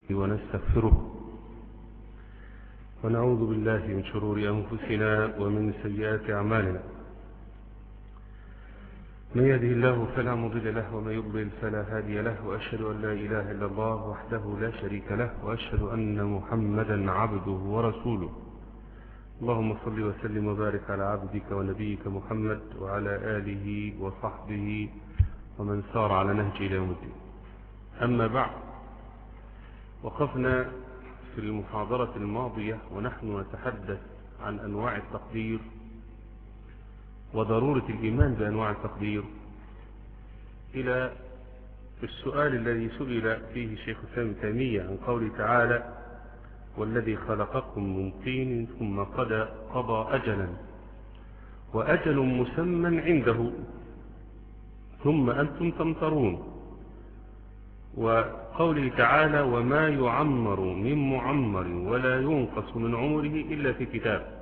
ونستغفره ونعوذ بالله من شرور أنفسنا ومن سيئات أعمالنا من يهده الله فلا مضل له ومن يضلل فلا هادي له وأشهد أن لا إله إلا الله وحده لا شريك له وأشهد أن محمدا عبده ورسوله اللهم صل وسلم وبارك على عبدك ونبيك محمد وعلى آله وصحبه ومن سار على نهج إلى يوم الدين أما بعد وقفنا في المحاضرة الماضية ونحن نتحدث عن أنواع التقدير وضرورة الإيمان بأنواع التقدير إلى السؤال الذي سئل فيه شيخ الإسلام تيمية عن قوله تعالى والذي خلقكم من طين ثم قضى قضى أجلا وأجل مسمى عنده ثم أنتم تمترون وقوله تعالى وما يعمر من معمر ولا ينقص من عمره إلا في كتاب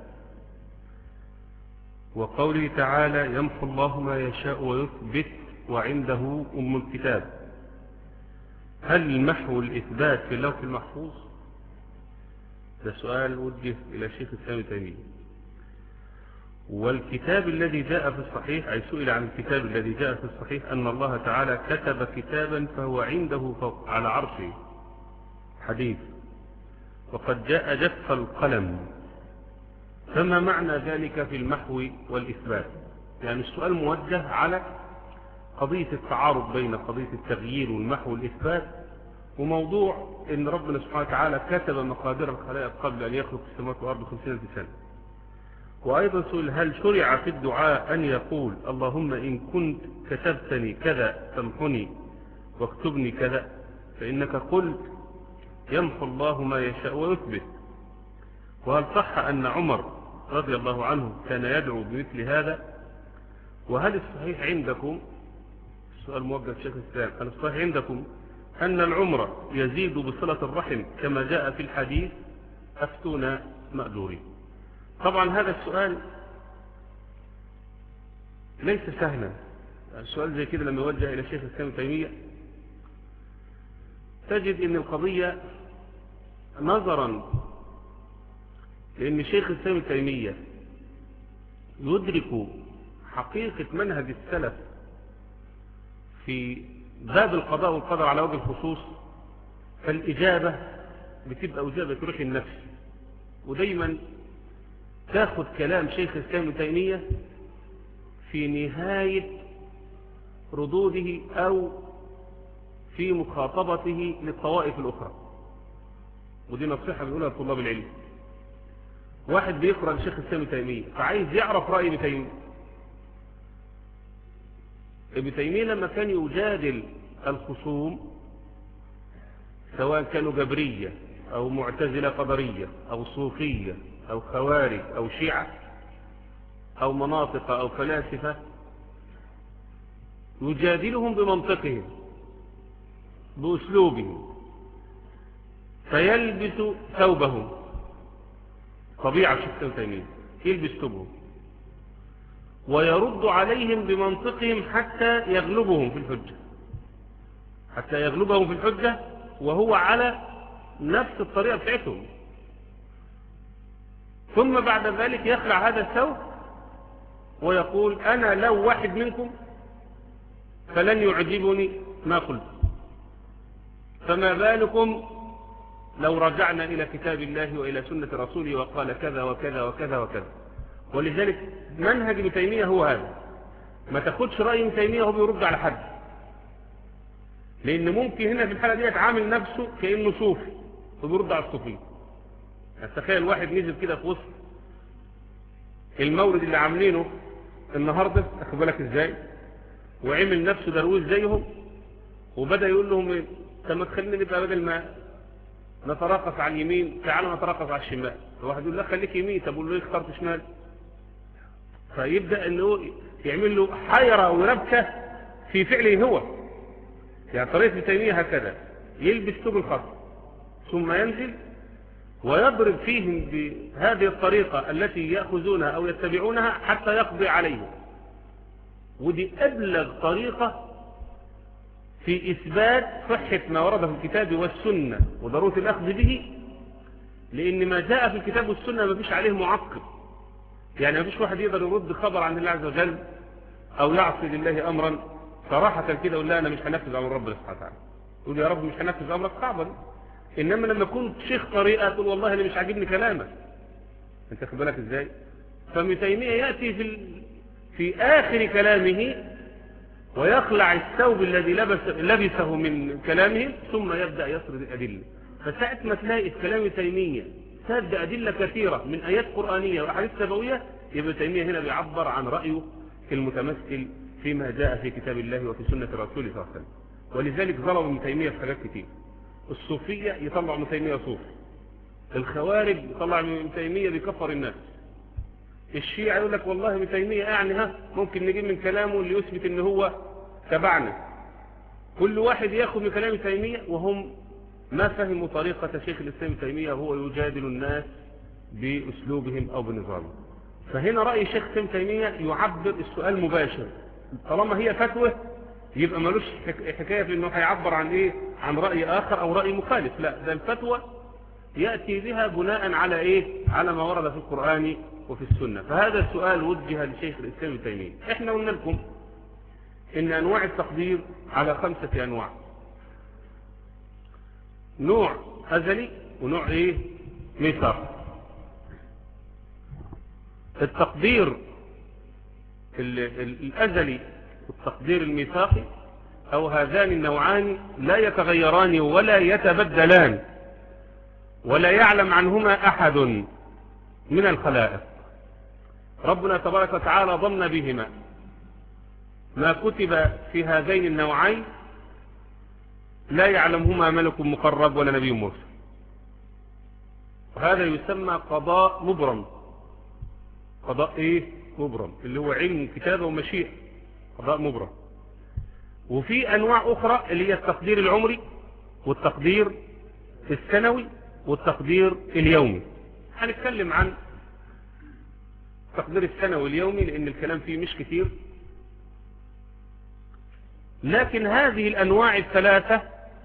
وقوله تعالى يمحو الله ما يشاء ويثبت وعنده أم الكتاب هل المحو الإثبات في اللوح المحفوظ ده سؤال وجه إلى شيخ الإسلام تيمية والكتاب الذي جاء في الصحيح أي سئل عن الكتاب الذي جاء في الصحيح أن الله تعالى كتب كتابا فهو عنده فوق على عرشه حديث وقد جاء جف القلم فما معنى ذلك في المحو والإثبات يعني السؤال موجه على قضية التعارض بين قضية التغيير والمحو والإثبات وموضوع ان ربنا سبحانه وتعالى كتب مقادير الخلائق قبل ان يخلق السماوات والارض خمسين الف سنه وايضا سئل هل شرع في الدعاء ان يقول اللهم ان كنت كتبتني كذا تمحني واكتبني كذا فانك قلت يمحو الله ما يشاء ويثبت وهل صح ان عمر رضي الله عنه كان يدعو بمثل هذا وهل الصحيح عندكم السؤال موجه شيخ الاسلام هل الصحيح عندكم أن العمر يزيد بصلة الرحم كما جاء في الحديث أفتونا مأجورين طبعا هذا السؤال ليس سهلا السؤال زي كده لما يوجه إلى شيخ الإسلام تيمية تجد أن القضية نظرا لأن شيخ الإسلام تيمية يدرك حقيقة منهج السلف في باب القضاء والقدر على وجه الخصوص فالإجابة بتبقى إجابة روح النفس ودايما تاخد كلام شيخ الإسلام تيمية في نهاية ردوده أو في مخاطبته للطوائف الأخرى ودي نصيحة بيقولها لطلاب العلم واحد بيقرأ لشيخ الإسلام تيمية فعايز يعرف رأي ابن تيمية ابن تيمية لما كان يجادل الخصوم سواء كانوا جبرية أو معتزلة قدرية أو صوفية أو خوارج أو شيعة أو مناطق أو فلاسفة يجادلهم بمنطقهم بأسلوبهم فيلبس ثوبهم طبيعة شيخ تيمية يلبس ثوبهم ويرد عليهم بمنطقهم حتى يغلبهم في الحجة حتى يغلبهم في الحجة وهو على نفس الطريقة بتاعتهم ثم بعد ذلك يخلع هذا الثوب ويقول أنا لو واحد منكم فلن يعجبني ما قلت فما بالكم لو رجعنا إلى كتاب الله وإلى سنة رسوله وقال كذا وكذا وكذا وكذا ولذلك منهج ابن تيمية هو هذا ما تاخدش رأي ابن تيمية هو بيرد على حد لأن ممكن هنا في الحالة دي يتعامل نفسه كأنه صوفي وبيرد على الصوفية تخيل واحد نزل كده في وسط المورد اللي عاملينه النهاردة أخد بالك ازاي وعمل نفسه درويش زيهم وبدأ يقول لهم ايه طب ما تخلينا نبقى بدل ما نتراقص على اليمين تعالوا نتراقص على الشمال الواحد يقول لا خليك يمين طب قول له اخترت شمال فيبدأ انه يعمل له حيرة وربكة في فعله هو يعني طريقة تيمية هكذا يلبس ثوب الخط ثم ينزل ويضرب فيهم بهذه الطريقة التي يأخذونها أو يتبعونها حتى, حتى يقضي عليهم ودي أبلغ طريقة في الرد على الخوارج وعلى المعتزلة وعلى الشيعة وعلى الصوفية وعلى المناطق وعلى الفلاسفة في إثبات صحة ما ورد في الكتاب والسنة وضرورة الأخذ به لأن ما جاء في الكتاب والسنة ما فيش عليه معقب يعني ما فيش واحد يقدر يرد خبر عن الله عز وجل أو يعصي لله أمرا صراحة كده يقول لا أنا مش هنفذ أمر ربنا سبحانه وتعالى يقول يا رب مش هنفذ أمرك صعبا إنما لما يكون شيخ طريقة تقول والله أنا مش عاجبني كلامك أنت خد بالك إزاي فابن تيمية يأتي في ال... في آخر كلامه ويخلع الثوب الذي لبس لبسه من كلامه ثم يبدأ يسرد الأدلة فساعة ما تلاقي في كلام تيمية سرد أدلة كثيرة من آيات قرآنية وأحاديث نبوية يبقى تيمية هنا بيعبر عن رأيه المتمثل فيما جاء في كتاب الله وفي سنة رسوله صلى الله عليه وسلم ولذلك ظلموا ابن تيمية في حاجات كتير الصوفية يطلع ابن تيمية صوف الخوارج يطلع ابن تيمية بيكفر الناس الشيعة يقول لك والله ابن تيمية يعني ها ممكن نجيب من كلامه اللي يثبت ان هو تبعنا كل واحد ياخذ من كلام تيمية وهم ما فهموا طريقة شيخ الإسلام تيمية هو يجادل الناس بأسلوبهم أو بنظامهم فهنا رأي شيخ الإسلام تيمية يعبر السؤال مباشر طالما هي فتوى يبقى ملوش حكاية في انه هيعبر عن ايه عن رأي اخر او رأي مخالف لا ده الفتوى يأتي بها بناء على ايه على ما ورد في القرآن وفي السنة فهذا السؤال وجه لشيخ الاسلام ابن تيمية احنا قلنا لكم ان انواع التقدير على خمسة انواع نوع ازلي ونوع ايه ميثاق التقدير الازلي والتقدير الميثاقي او هذان النوعان لا يتغيران ولا يتبدلان ولا يعلم عنهما احد من الخلائق ربنا تبارك وتعالى ضمن بهما ما كتب في هذين النوعين لا يعلمهما ملك مقرب ولا نبي مرسل وهذا يسمى قضاء مبرم قضاء ايه مبرم اللي هو علم كتابة ومشيئة قضاء مبرم وفي انواع اخرى اللي هي التقدير العمري والتقدير السنوي والتقدير اليومي هنتكلم عن التقدير السنوي اليومي لان الكلام فيه مش كتير لكن هذه الانواع الثلاثة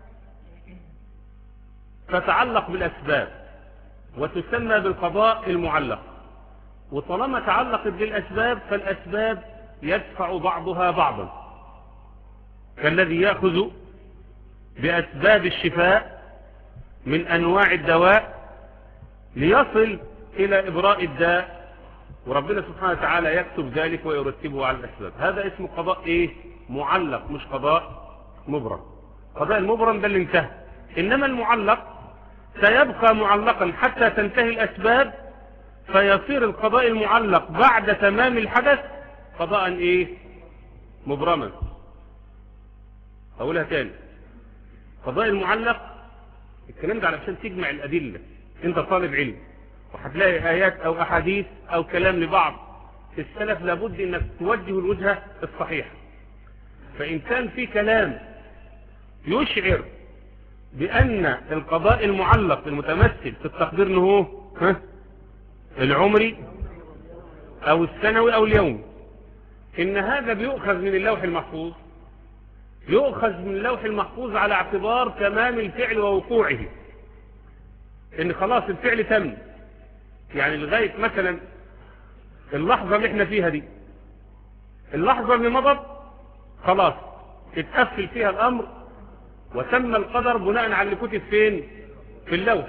تتعلق بالاسباب وتسمى بالقضاء المعلق وطالما تعلقت بالاسباب فالاسباب يدفع بعضها بعضا كالذي يأخذ بأسباب الشفاء من أنواع الدواء ليصل إلى إبراء الداء وربنا سبحانه وتعالى يكتب ذلك ويرتبه على الأسباب هذا اسمه قضاء إيه معلق مش قضاء مبرم قضاء المبرم ده اللي انتهى إنما المعلق سيبقى معلقا حتى تنتهي الأسباب فيصير القضاء المعلق بعد تمام الحدث قضاء إيه مبرما أقولها تاني قضاء المعلق الكلام ده علشان تجمع الأدلة انت طالب علم وهتلاقي آيات أو أحاديث أو كلام لبعض السلف لابد انك توجه الوجهة الصحيحة فإن كان في كلام يشعر بأن القضاء المعلق المتمثل في التقدير انه ها العمري أو السنوي أو اليومي إن هذا بيؤخذ من اللوح المحفوظ يؤخذ من اللوح المحفوظ على اعتبار تمام الفعل ووقوعه ان خلاص الفعل تم يعني لغاية مثلا اللحظة اللي احنا فيها دي اللحظة اللي مضت خلاص اتقفل فيها الامر وتم القدر بناء على اللي كتب فين في اللوح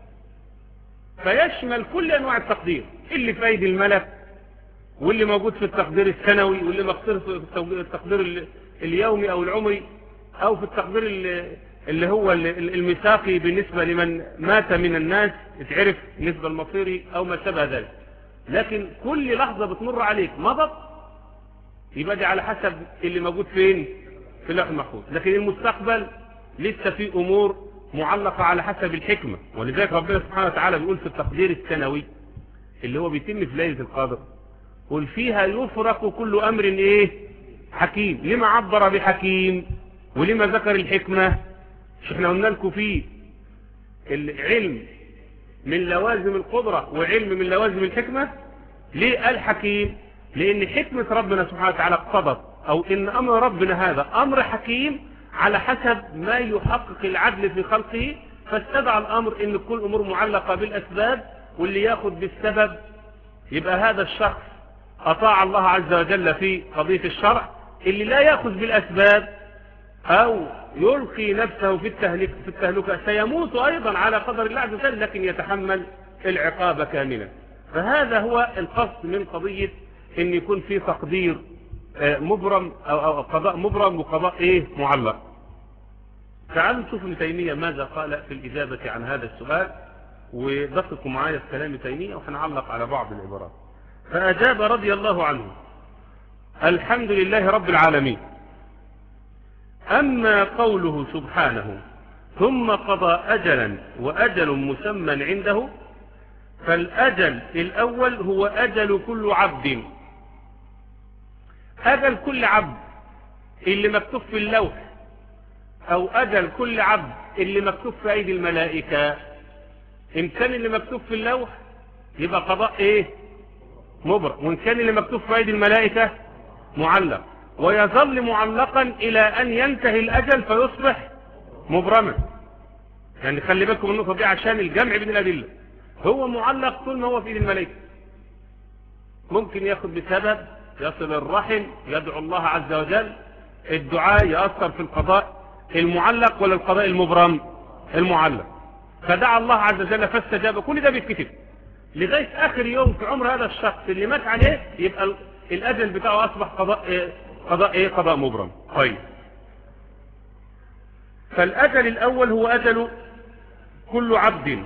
فيشمل كل انواع التقدير اللي في ايدي الملك واللي موجود في التقدير السنوي واللي مقصر في التقدير اليومي او العمري او في التقدير اللي هو الميثاقي بالنسبة لمن مات من الناس اتعرف بالنسبة المصيري او ما شابه ذلك لكن كل لحظة بتمر عليك مضت يبقى دي على حسب اللي موجود فين في اللوح المحفوظ لكن المستقبل لسه في امور معلقة على حسب الحكمة ولذلك ربنا سبحانه وتعالى بيقول في التقدير السنوي اللي هو بيتم في ليلة القدر قل فيها يفرق كل امر ايه حكيم لما عبر بحكيم ولما ذكر الحكمة مش احنا قلنا لكم فيه العلم من لوازم القدرة وعلم من لوازم الحكمة ليه قال حكيم لان حكمة ربنا سبحانه وتعالى اقتضت او ان امر ربنا هذا امر حكيم على حسب ما يحقق العدل في خلقه فاستدعى الأمر ان كل أمور معلقة بالأسباب واللي ياخد بالسبب يبقى هذا الشخص أطاع الله عز وجل في قضية الشرع اللي لا ياخذ بالأسباب أو يلقي نفسه في التهلك في التهلكة سيموت أيضا على قدر الله عز وجل لكن يتحمل العقاب كاملا فهذا هو القصد من قضية ان يكون في تقدير مبرم أو, أو قضاء مبرم وقضاء ايه معلق تعالوا نشوف ابن تيمية ماذا قال في الإجابة عن هذا السؤال ودققوا معايا في كلام تيمية وهنعلق على بعض العبارات فأجاب رضي الله عنه الحمد لله رب العالمين أما قوله سبحانه ثم قضى أجلا وأجل مسمى عنده فالأجل الأول هو أجل كل عبد أجل كل عبد اللي مكتوب في اللوح أو أجل كل عبد اللي مكتوب في أيدي الملائكة إن كان اللي مكتوب في اللوح يبقى قضاء إيه مبرأ وإن كان اللي مكتوب في أيدي الملائكة معلق ويظل معلقا إلى أن ينتهي الأجل فيصبح مبرما يعني خلي بالكم من النقطة دي عشان الجمع بين الأدلة هو معلق طول ما هو في ايد الملائكة ممكن ياخد بسبب يصل الرحم يدعو الله عز وجل الدعاء يأثر في القضاء المعلق ولا القضاء المبرم المعلق فدعا الله عز وجل فاستجاب كل ده بيتكتب لغاية آخر يوم في عمر هذا الشخص اللي مات عليه يبقى الأجل بتاعه أصبح قضاء إيه قضاء إيه قضاء مبرم طيب فالأجل الأول هو أجل كل عبد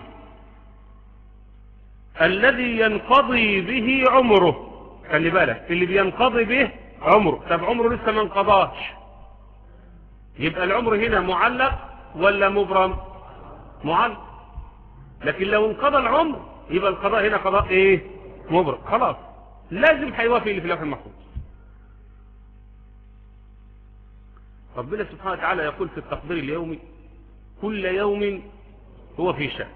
الذي ينقضي به عمره خلي بالك اللي بينقضي به عمره طب عمره لسه ما انقضاش يبقى العمر هنا معلق ولا مبرم معلق لكن لو انقضى العمر يبقى القضاء هنا قضاء ايه مبرم خلاص لازم هيوافق اللي في اللوح المحفوظ ربنا سبحانه وتعالى يقول في التقدير اليومي كل يوم هو في شأن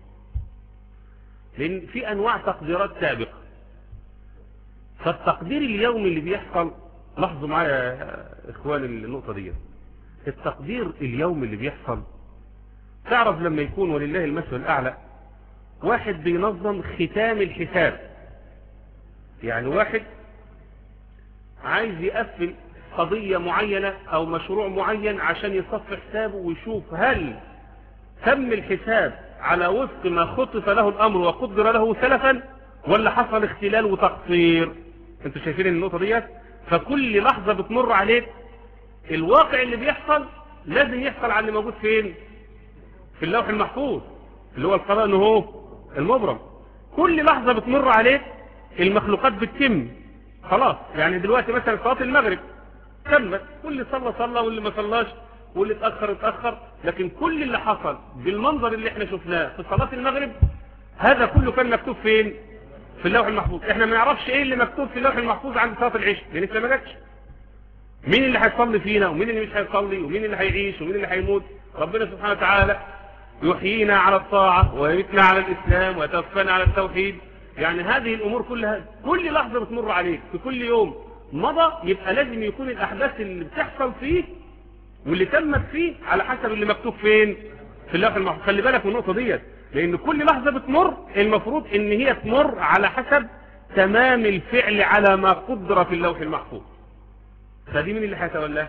لأن في أنواع تقديرات سابقة فالتقدير اليومي اللي بيحصل لاحظوا معايا يا إخواني النقطة دي التقدير اليومي اللي بيحصل تعرف لما يكون ولله المثل الأعلى واحد بينظم ختام الحساب يعني واحد عايز يقفل قضية معينة أو مشروع معين عشان يصف حسابه ويشوف هل تم الحساب على وفق ما خطف له الأمر وقدر له سلفا ولا حصل اختلال وتقصير انتوا شايفين النقطة ديت فكل لحظة بتمر عليك الواقع اللي بيحصل لازم يحصل على اللي موجود فين في اللوح المحفوظ اللي هو القضاء انه هو المبرم كل لحظة بتمر عليك المخلوقات بتتم خلاص يعني دلوقتي مثلا صلاة المغرب تمت واللي صلى صلى واللي ما صلاش واللي اتأخر اتأخر لكن كل اللي حصل بالمنظر اللي احنا شفناه في صلاة المغرب هذا كله كان مكتوب فين في اللوح المحفوظ احنا ما نعرفش ايه اللي مكتوب في اللوح المحفوظ عند صلاة العشاء لان لسه ما جاتش مين اللي هيصلي فينا ومين اللي مش هيصلي ومين اللي هيعيش ومين اللي هيموت ربنا سبحانه وتعالى يحيينا على الطاعة ويمتنا على الإسلام ويتوفانا على التوحيد يعني هذه الأمور كلها كل لحظة بتمر عليك في كل يوم مضى يبقى لازم يكون الأحداث اللي بتحصل فيه واللي تمت فيه على حسب اللي مكتوب فين في اللوح المحفوظ خلي بالك من النقطة ديت لأن كل لحظة بتمر المفروض ان هي تمر على حسب تمام الفعل على ما قدر في اللوح المحفوظ فدي مين اللي هيتولاه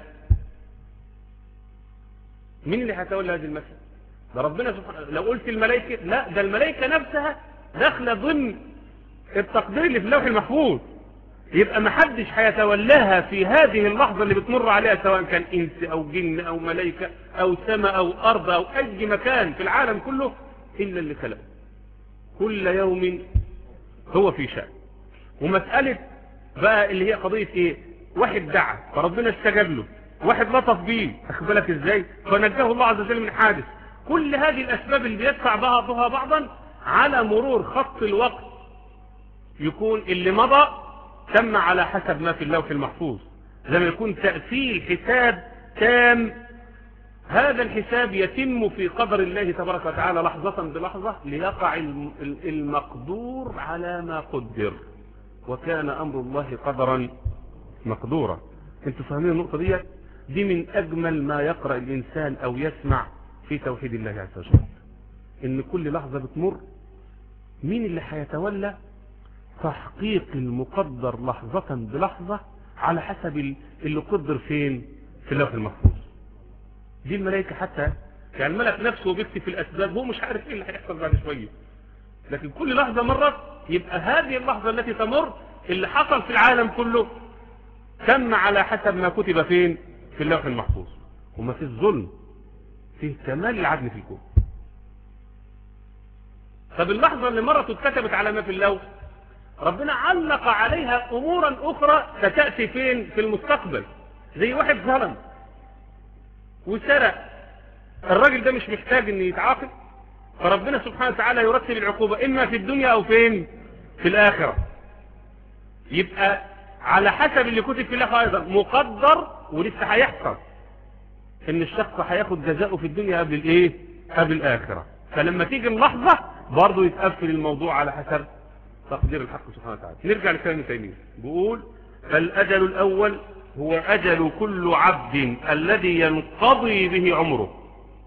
مين اللي هيتولى هذه المسألة ده ربنا سبحانه لو قلت الملائكة لا ده الملائكة نفسها داخله ضمن التقدير اللي في اللوح المحفوظ يبقى ما حدش هيتولاها في هذه اللحظة اللي بتمر عليها سواء كان انس او جن او ملائكة او سماء او ارض او اي مكان في العالم كله الا اللي خلقه كل يوم هو في شأن ومسألة بقى اللي هي قضية ايه واحد دعا فربنا استجاب له واحد لطف بيه اخبرك ازاي فنجاه الله عز وجل من حادث كل هذه الاسباب اللي بيدفع بعضها بعضا على مرور خط الوقت يكون اللي مضى تم على حسب ما في اللوح المحفوظ لما يكون تأثير حساب تام هذا الحساب يتم في قدر الله تبارك وتعالى لحظة بلحظة ليقع المقدور على ما قدر وكان أمر الله قدرا مقدورا انتوا فاهمين النقطة دي دي من أجمل ما يقرأ الإنسان أو يسمع في توحيد الله عز وجل إن كل لحظة بتمر مين اللي هيتولى تحقيق المقدر لحظة بلحظة على حسب اللي قدر فين في اللوح المحفوظ دي الملائكة حتى يعني الملك نفسه بيكتب في الأسباب هو مش عارف ايه اللي هيحصل بعد شوية لكن كل لحظة مرت يبقى هذه اللحظة التي تمر اللي حصل في العالم كله تم على حسب ما كتب فين في اللوح المحفوظ وما فيش ظلم فيه كمال العدل في الكون طب اللحظة اللي مرت واتكتبت على ما في اللوح ربنا علق عليها امورا اخرى ستأتي فين في المستقبل زي واحد ظلم وسرق الراجل ده مش محتاج ان يتعاقب فربنا سبحانه وتعالى يرتب العقوبة اما في الدنيا او فين في الاخرة يبقى على حسب اللي كتب في الله ايضا مقدر ولسه هيحصل ان الشخص هياخد جزاؤه في الدنيا قبل الايه قبل الاخرة فلما تيجي اللحظة برضه يتقفل الموضوع على حسب تقدير الحق سبحانه وتعالى نرجع لكلام تيمية بيقول فالأجل الأول هو أجل كل عبد الذي ينقضي به عمره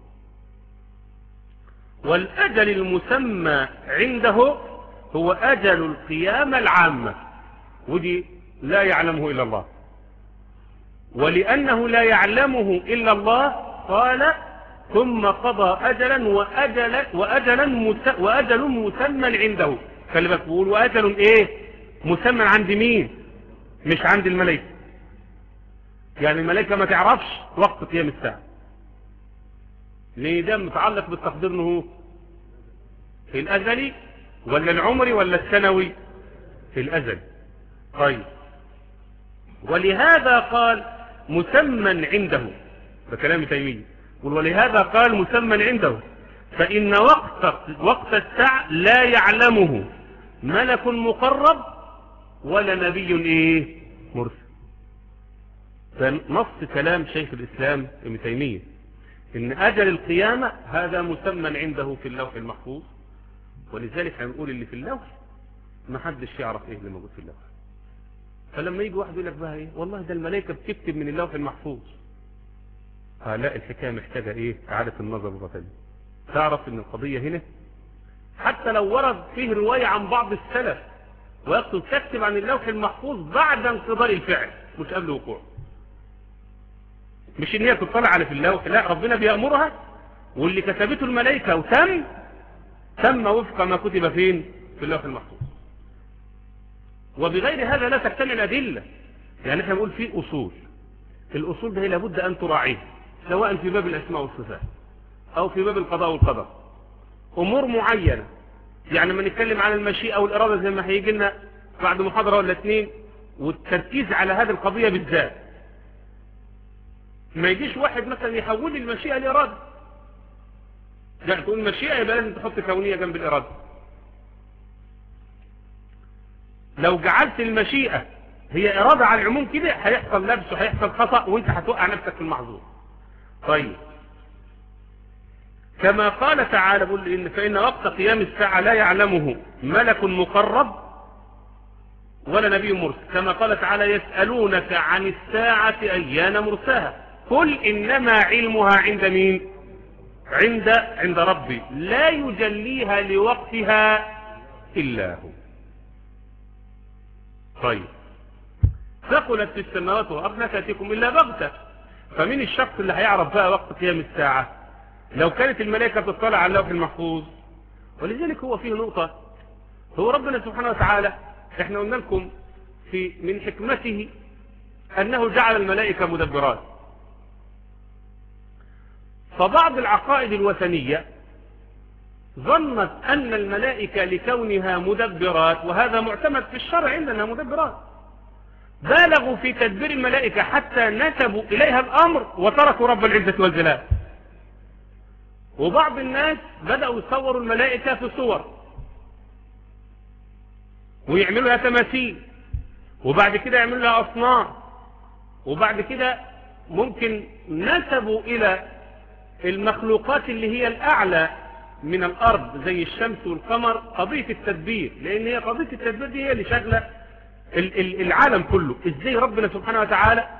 والأجل المسمى عنده هو أجل القيامة العامة ودي لا يعلمه إلا الله ولأنه لا يعلمه إلا الله قال ثم قضى أجلا وأجل وأجلا مس وأجل مسمى عنده خلي بالك بيقول وأجل إيه مسمى عند مين مش عند الملائكة يعني الملائكة ما تعرفش وقت قيام الساعة ليه ده متعلق بالتقدير انه في الأزلي ولا العمري ولا السنوي في الأزل طيب ولهذا قال مسمى عنده ده كلام تيمية ولهذا قال مسمى عنده فإن وقت, وقت الساعة لا يعلمه ملك مقرب ولا نبي ايه مرسل فنص كلام شيخ الإسلام ابن تيمية إن أجل القيامة هذا مسمى عنده في اللوح المحفوظ ولذلك هنقول اللي في اللوح ما حدش يعرف ايه اللي موجود في اللوح فلما يجي واحد يقول لك بقى ايه والله ده الملائكة بتكتب من اللوح المحفوظ آه لا الحكاية محتاجة ايه اعادة النظر مرة ثانيه تعرف ان القضية هنا حتى لو ورد فيه رواية عن بعض السلف ويقصد تكتب عن اللوح المحفوظ بعد انقضاء الفعل مش قبل وقوعه مش ان هي تطلع على في اللوح لا ربنا بيأمرها واللي كتبته الملائكة وتم تم وفق ما كتب فين في اللوح المحفوظ وبغير هذا لا تجتمع الأدلة يعني احنا نقول في أصول الأصول ده لابد أن تراعيه سواء في باب الأسماء والصفات أو في باب القضاء والقدر أمور معينة يعني ما نتكلم عن المشيئة والإرادة زي ما هيجي لنا بعد محاضرة ولا اثنين والتركيز على هذه القضية بالذات ما يجيش واحد مثلا يحول المشيئة لإرادة يعني تقول المشيئة يبقى لازم تحط كونية جنب الإرادة لو جعلت المشيئة هي إرادة على العموم كده هيحصل لبس وهيحصل خطأ وانت هتوقع نفسك في المحظور طيب كما قال تعالى بقول إن فإن وقت قيام الساعة لا يعلمه ملك مقرب ولا نبي مرسل كما قال تعالى يسألونك عن الساعة أيان مرساها قل إنما علمها عند مين عند عند ربي لا يجليها لوقتها إلا هو طيب ثقلت في السماوات والأرض لا تأتيكم إلا بغتة فمين الشخص اللي هيعرف بقى وقت قيام الساعة لو كانت الملائكة تطلع على اللوح المحفوظ ولذلك هو فيه نقطة هو ربنا سبحانه وتعالى احنا قلنا لكم في من حكمته أنه جعل الملائكة مدبرات فبعض العقائد الوثنية ظنت أن الملائكة لكونها مدبرات وهذا معتمد في الشرع عندنا مدبرات بالغوا في تدبير الملائكة حتى نسبوا إليها الأمر وتركوا رب العزة والجلال وبعض الناس بدأوا يصوروا الملائكة في صور ويعملوا لها تماثيل وبعد كده يعملوا لها أصنام وبعد كده ممكن نسبوا إلى المخلوقات اللي هي الأعلى من الأرض زي الشمس والقمر قضية التدبير لأن هي قضية التدبير دي هي اللي شغلة العالم كله ازاي ربنا سبحانه وتعالى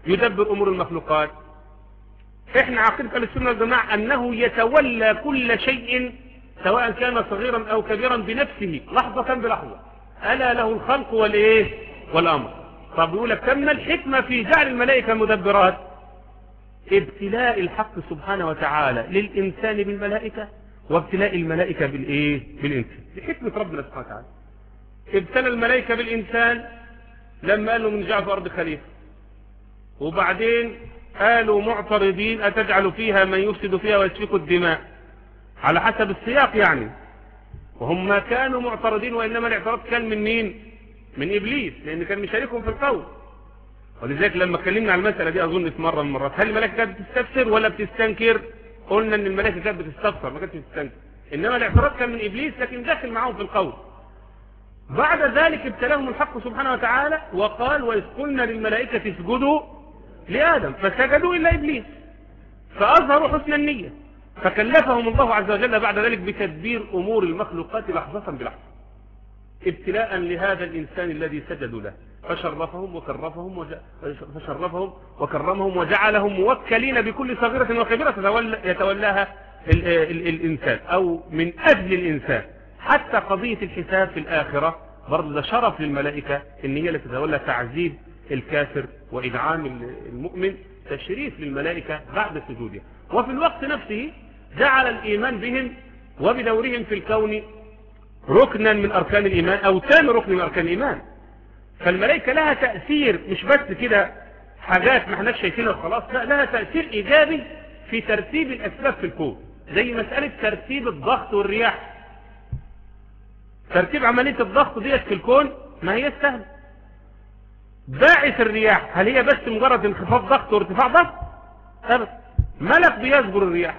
يدبر أمور المخلوقات احنا عقيدة السنة والجماعة أنه يتولى كل شيء سواء كان صغيرا أو كبيرا بنفسه لحظة بلحظة ألا له الخلق والإيه والأمر طب يقول لك تم الحكمة في جعل الملائكة مدبرات ابتلاء الحق سبحانه وتعالى للإنسان بالملائكة وابتلاء الملائكة بالإيه بالإنسان لحكمة ربنا سبحانه وتعالى ابتلى الملائكة بالإنسان لما قالوا من جعل في أرض خليفة وبعدين قالوا معترضين أتجعل فيها من يفسد فيها ويسفك الدماء على حسب السياق يعني وهم ما كانوا معترضين وإنما الاعتراض كان من مين من إبليس لأن كان مشاركهم في القول ولذلك لما اتكلمنا على المسألة دي أظن في مرة من المرات هل الملائكة كانت بتستفسر ولا بتستنكر قلنا ان الملائكة كانت بتستفسر ما كانتش بتستنكر إنما الاعتراض كان من إبليس لكن داخل معهم في القول بعد ذلك ابتلاهم الحق سبحانه وتعالى وقال وإذ قلنا للملائكة اسجدوا لآدم فسجدوا إلا إبليس فأظهروا حسن النية فكلفهم الله عز وجل بعد ذلك بتدبير أمور المخلوقات لحظة بلحظة ابتلاء لهذا الإنسان الذي سجدوا له فشرفهم وكرفهم وج... فشرفهم وكرمهم وجعلهم موكلين بكل صغيرة وكبيرة يتولى... يتولاها ال... ال... الإنسان أو من أجل الإنسان حتى قضية الحساب في الآخرة برضه ده شرف للملائكة إن هي اللي تتولى تعذيب الكافر وإدعام المؤمن تشريف للملائكة بعد سجودها وفي الوقت نفسه جعل الإيمان بهم وبدورهم في الكون ركنا من أركان الإيمان أو ثاني ركن من أركان الإيمان فالملائكة لها تأثير مش بس كده حاجات ما احناش شايفينها وخلاص لا لها تأثير إيجابي في ترتيب الأسباب في الكون زي مسألة ترتيب الضغط والرياح ترتيب عملية الضغط ديت في الكون ما هي سهل باعث الرياح هل هي بس مجرد انخفاض ضغط وارتفاع ضغط أبدا ملك بيجبر الرياح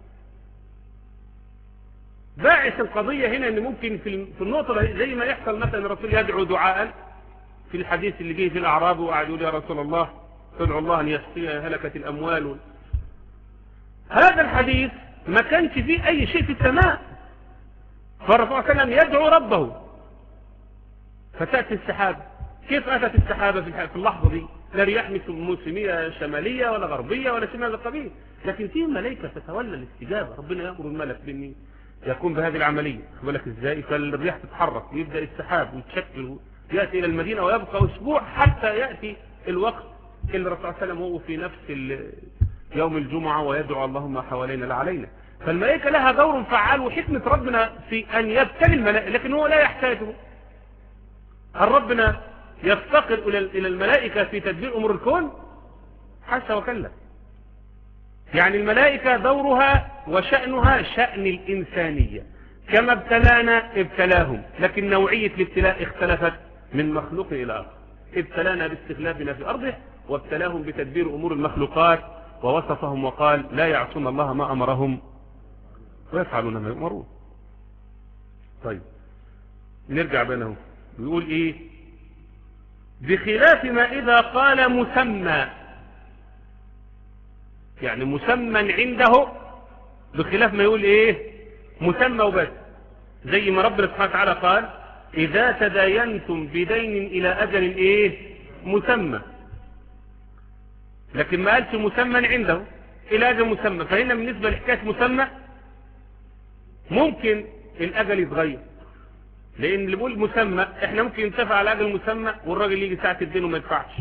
باعث القضية هنا ان ممكن في النقطة زي ما يحصل مثلا الرسول يدعو دعاء في الحديث اللي جه في الاعراب وقعد يقول يا رسول الله تدعو الله ان يسقي هلكة الاموال هذا الحديث ما كانش فيه اي شيء في السماء فالرسول صلى الله عليه وسلم يدعو ربه فتأتي السحابة كيف أتت السحابة في اللحظة دي لا رياح موسمية شمالية ولا غربية ولا شيء من هذا القبيل لكن في ملائكة تتولى الاستجابة ربنا يأمر الملك بأن يقوم بهذه العملية بالك ازاي فالرياح تتحرك ويبدأ السحاب ويتشكل يأتي إلى المدينة ويبقى أسبوع حتى يأتي الوقت اللي الرسول صلى الله عليه وسلم هو في نفس يوم الجمعة ويدعو اللهم حوالينا لا علينا فالملائكة لها دور فعال وحكمة ربنا في أن يبتلي الملائكة لكن هو لا يحتاجه هل ربنا يفتقر إلى الملائكة في تدبير أمور الكون حاشا وكلا يعني الملائكة دورها وشأنها شأن الإنسانية كما ابتلانا ابتلاهم لكن نوعية الابتلاء اختلفت من مخلوق إلى آخر ابتلانا باستخلافنا في أرضه وابتلاهم بتدبير أمور المخلوقات ووصفهم وقال لا يعصون الله ما أمرهم ويفعلون ما يؤمرون طيب نرجع بينهم بيقول ايه بخلاف ما اذا قال مسمى يعني مسمى عنده بخلاف ما يقول ايه مسمى وبس زي ما ربنا سبحانه وتعالى قال اذا تداينتم بدين الى اجل ايه مسمى لكن ما قالش مسمى عنده الى اجل مسمى فهنا بالنسبة لحكاية مسمى ممكن الاجل يتغير لان اللي بيقول مسمى احنا ممكن نتفق على اجل مسمى والراجل يجي ساعة الدين وما يدفعش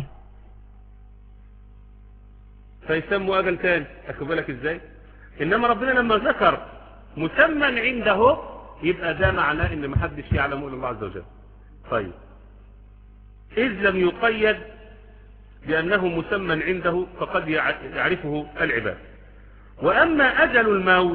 فيسموا اجل تاني اخد بالك ازاي انما ربنا لما ذكر مسمى عنده يبقى ده معناه ان محدش يعلم الا الله عز وجل طيب اذ لم يقيد بانه مسمى عنده فقد يعرفه العباد واما اجل الموت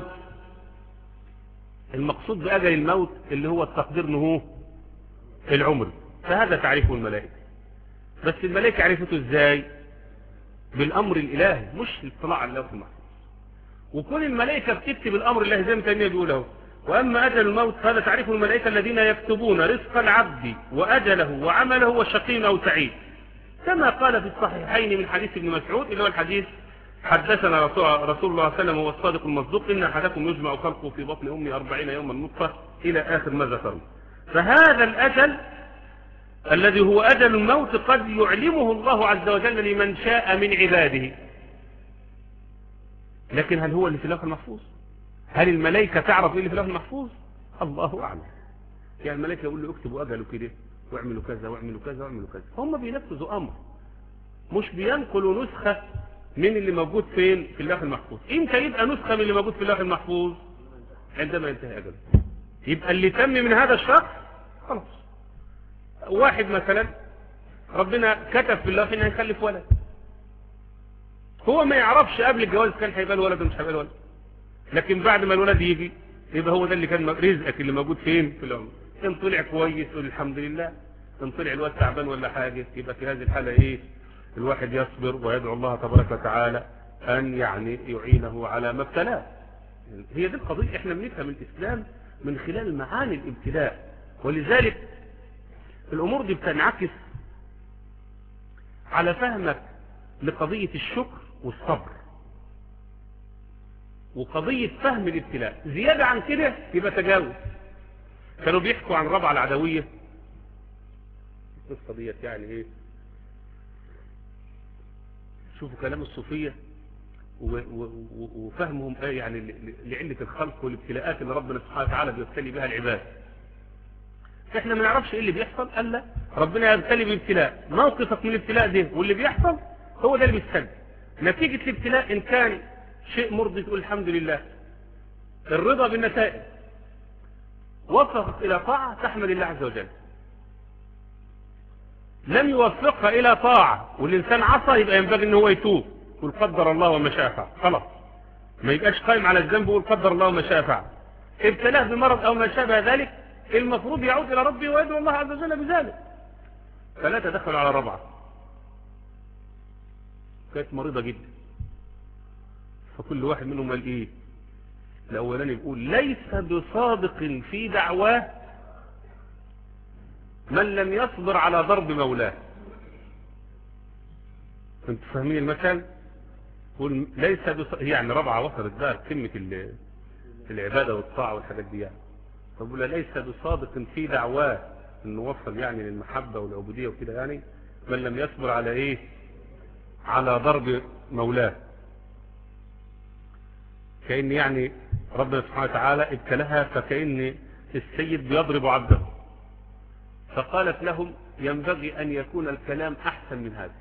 المقصود بأجل الموت اللي هو التقدير انه العمر فهذا تعريفه الملائكة بس الملائكة عرفته ازاي بالأمر الإلهي مش الاطلاع على اللوح المحفوظ وكل الملائكة بتكتب الأمر الإلهي زي ما تانية بيقوله وأما أجل الموت فهذا تعريفه الملائكة الذين يكتبون رزق العبد وأجله وعمله وشقي أو سعيد كما قال في الصحيحين من حديث ابن مسعود اللي هو الحديث حدثنا رسول, رسول الله صلى الله عليه وسلم هو الصادق المصدوق إن أحدكم يجمع خلقه في بطن أمي أربعين يوما نطفة إلى آخر ما ذكروا فهذا الأجل الذي هو أجل الموت قد يعلمه الله عز وجل لمن شاء من عباده لكن هل هو اللي في اللوح المحفوظ هل الملائكة تعرف ايه اللي في اللوح المحفوظ الله أعلم يعني الملائكة يقول له اكتبوا أجله كده واعملوا كذا واعملوا كذا واعملوا كذا هم بينفذوا أمر مش بينقلوا نسخة من اللي موجود فين في اللوح المحفوظ امتى يبقى نسخة من اللي موجود في اللوح المحفوظ عندما ينتهي أجله يبقى اللي تم من هذا الشخص خلاص واحد مثلا ربنا كتب في اللوح انه هيخلف ولد هو ما يعرفش قبل الجواز كان هيبقى الولد ومش هيبقى الولد لكن بعد ما الولد يجي يبقى هو ده اللي كان رزقك اللي موجود فين في العمر ان طلع كويس قول الحمد لله ان طلع الواد تعبان ولا حاجه يبقى في هذه الحاله ايه الواحد يصبر ويدعو الله تبارك وتعالى ان يعني يعينه على ما ابتلاه هي دي القضيه احنا بنفهم الاسلام من خلال معاني الابتلاء ولذلك الامور دي بتنعكس على فهمك لقضيه الشكر والصبر وقضية فهم الابتلاء زيادة عن كده يبقى تجاوز كانوا بيحكوا عن ربع العدوية القصة ديت يعني ايه شوفوا كلام الصوفية وفهمهم ايه يعني لعلة الخلق والابتلاءات اللي ربنا سبحانه وتعالى بيبتلي بها العباد احنا ما نعرفش ايه اللي بيحصل الا ربنا يبتلي بابتلاء موقفك من الابتلاء ده واللي بيحصل هو ده اللي بيستجد نتيجة الابتلاء ان كان شيء مرضي تقول الحمد لله الرضا بالنتائج وفقك إلى طاعة تحمل الله عز وجل لم يوفقها إلى طاعة والإنسان عصى يبقى ينبغي أنه هو يتوب يقول قدر الله وما شاء فعل خلاص ما يبقاش قائم على الذنب ويقول قدر الله وما شاء فعل ابتلاه بمرض أو ما شابه ذلك المفروض يعود إلى ربه ويدعو الله عز وجل بذلك فلا تدخل على ربعة كانت مريضة جدا فكل واحد منهم قال ايه الاولاني بيقول ليس بصادق في دعواه من لم يصبر على ضرب مولاه انت فاهمين المثل يقول ليس بص... يعني ربعة وصلت بقى كلمة العبادة والطاعة والحاجات دي يعني فبقول ليس بصادق في دعواه انه وصل يعني للمحبة والعبودية وكده يعني من لم يصبر على ايه على ضرب مولاه كأن يعني ربنا سبحانه وتعالى ابتلها فكأن السيد بيضرب عبده فقالت لهم ينبغي أن يكون الكلام أحسن من هذا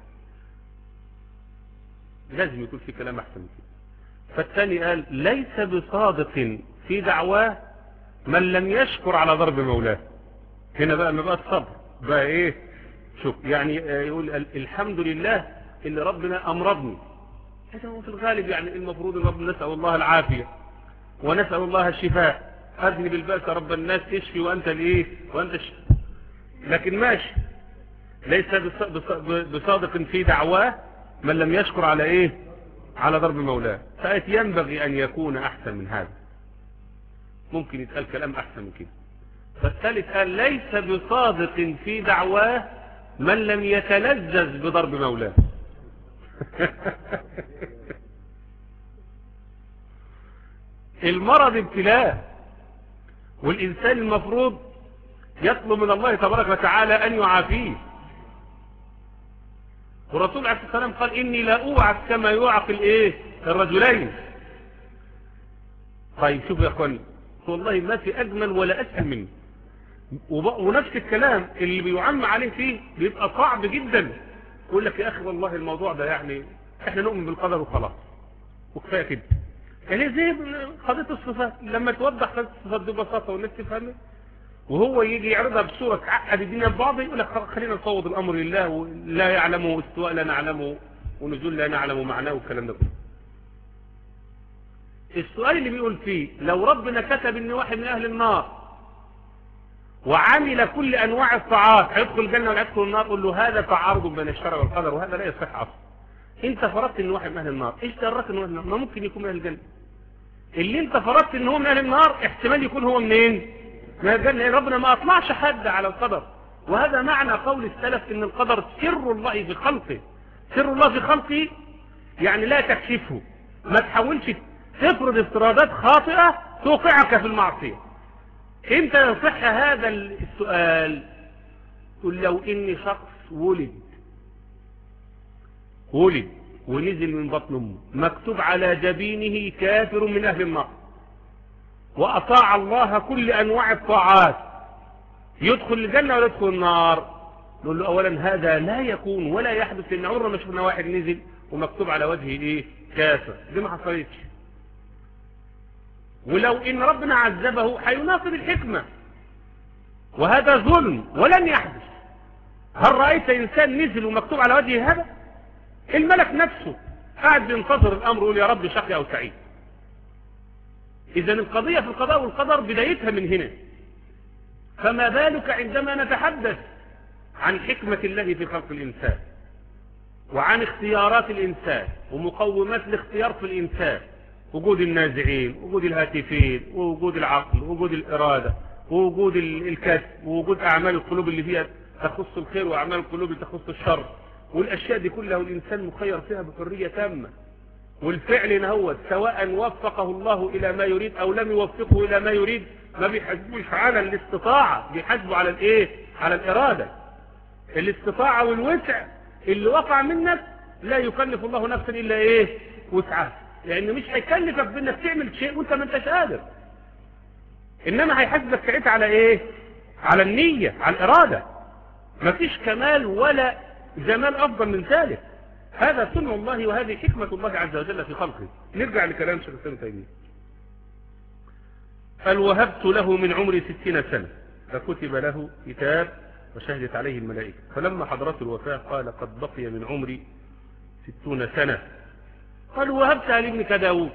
لازم يكون في كلام أحسن من كده فالثاني قال ليس بصادق في دعواه من لم يشكر على ضرب مولاه هنا بقى ما بقى الصبر بقى ايه شوف يعني يقول الحمد لله اللي ربنا أمرضني هذا هو في الغالب يعني المفروض الرب نسأل الله العافية ونسأل الله الشفاء أذنب البأس رب الناس تشفي وأنت الإيه وأنت الشفاء لكن ماشي ليس بصادق في دعواه من لم يشكر على إيه على ضرب مولاه فأت ينبغي أن يكون أحسن من هذا ممكن يتقال كلام أحسن من كده فالثالث قال ليس بصادق في دعواه من لم يتلذذ بضرب مولاه المرض ابتلاء والإنسان المفروض يطلب من الله تبارك وتعالى أن يعافيه والرسول عليه الصلاة والسلام قال إني لا أوعك كما يوعق الإيه الرجلين طيب شوف يا أخواني والله ما في أجمل ولا أسهل منه ونفس الكلام اللي بيعم عليه فيه بيبقى صعب جدا يقول لك يا أخي والله الموضوع ده يعني احنا نؤمن بالقدر وخلاص وكفاية كده يعني زي قضية الصفات لما توضح قضية الصفات ببساطة والناس تفهمها وهو يجي يعرضها بصورة تعقد الدنيا ببعض يقول لك خلينا نفوض الأمر لله ولا يعلمه استواء لا نعلمه ونزول لا نعلم معناه والكلام ده كله السؤال اللي بيقول فيه لو ربنا كتب ان واحد من اهل النار وعمل كل انواع الطاعات هيدخل الجنه ولا يدخل النار قول له هذا تعارض بين الشرع والقدر وهذا لا يصح اصلا انت فرضت ان واحد من اهل النار ايش درك ان هو من اهل النار ممكن يكون من اهل الجنه اللي انت فرضت ان هو من اهل النار احتمال يكون هو منين من الجنه لان ربنا ما اطلعش حد على القدر وهذا معنى قول السلف ان القدر سر الله في خلقه سر الله في خلقه يعني لا تكشفه ما تحاولش تفرض افتراضات خاطئة توقعك في المعصية امتى يصح هذا السؤال تقول لو إن شخص ولد ولد ونزل من بطن أمه مكتوب على جبينه كافر من أهل النار وأطاع الله كل أنواع الطاعات يدخل الجنة ولا يدخل النار نقول له أولا هذا لا يكون ولا يحدث لأن عمرنا ما شفنا واحد نزل ومكتوب على وجهه إيه كافر دي ما حصلتش ولو إن ربنا عذبه هيناقض الحكمة وهذا ظلم ولن يحدث هل رأيت إنسان نزل ومكتوب على وجهه هذا الملك نفسه قاعد بينتظر الأمر يقول يا رب شقي أو سعيد إذا القضية في القضاء والقدر بدايتها من هنا فما بالك عندما نتحدث عن حكمة الله في خلق الإنسان وعن اختيارات الإنسان ومقومات الاختيار في الإنسان وجود النازعين وجود الهاتفين ووجود العقل ووجود الإرادة ووجود الكسب ووجود أعمال القلوب اللي فيها تخص الخير وأعمال القلوب اللي تخص الشر والأشياء دي كلها والإنسان مخير فيها بحرية تامة والفعل نهوت سواء وفقه الله إلى ما يريد أو لم يوفقه إلى ما يريد ما بيحسبوش على الاستطاعة بيحسبوا على الايه على الإرادة الاستطاعة والوسع اللي وقع منك لا يكلف الله نفسا إلا ايه وسعها لأنه مش هيكلفك بأنك تعمل شيء وانت ما انتش قادر إنما هيحاسبك ساعتها على ايه على النية على الإرادة مفيش كمال ولا جمال أفضل من ذلك هذا سنة الله وهذه حكمة الله عز وجل في خلقه نرجع لكلام شيخ الإسلام تيمية قال وهبت له من عمري ستين سنة فكتب له كتاب وشهدت عليه الملائكة فلما حضرت الوفاة قال قد بقي من عمري ستون سنة قال وهبتها لابنك داود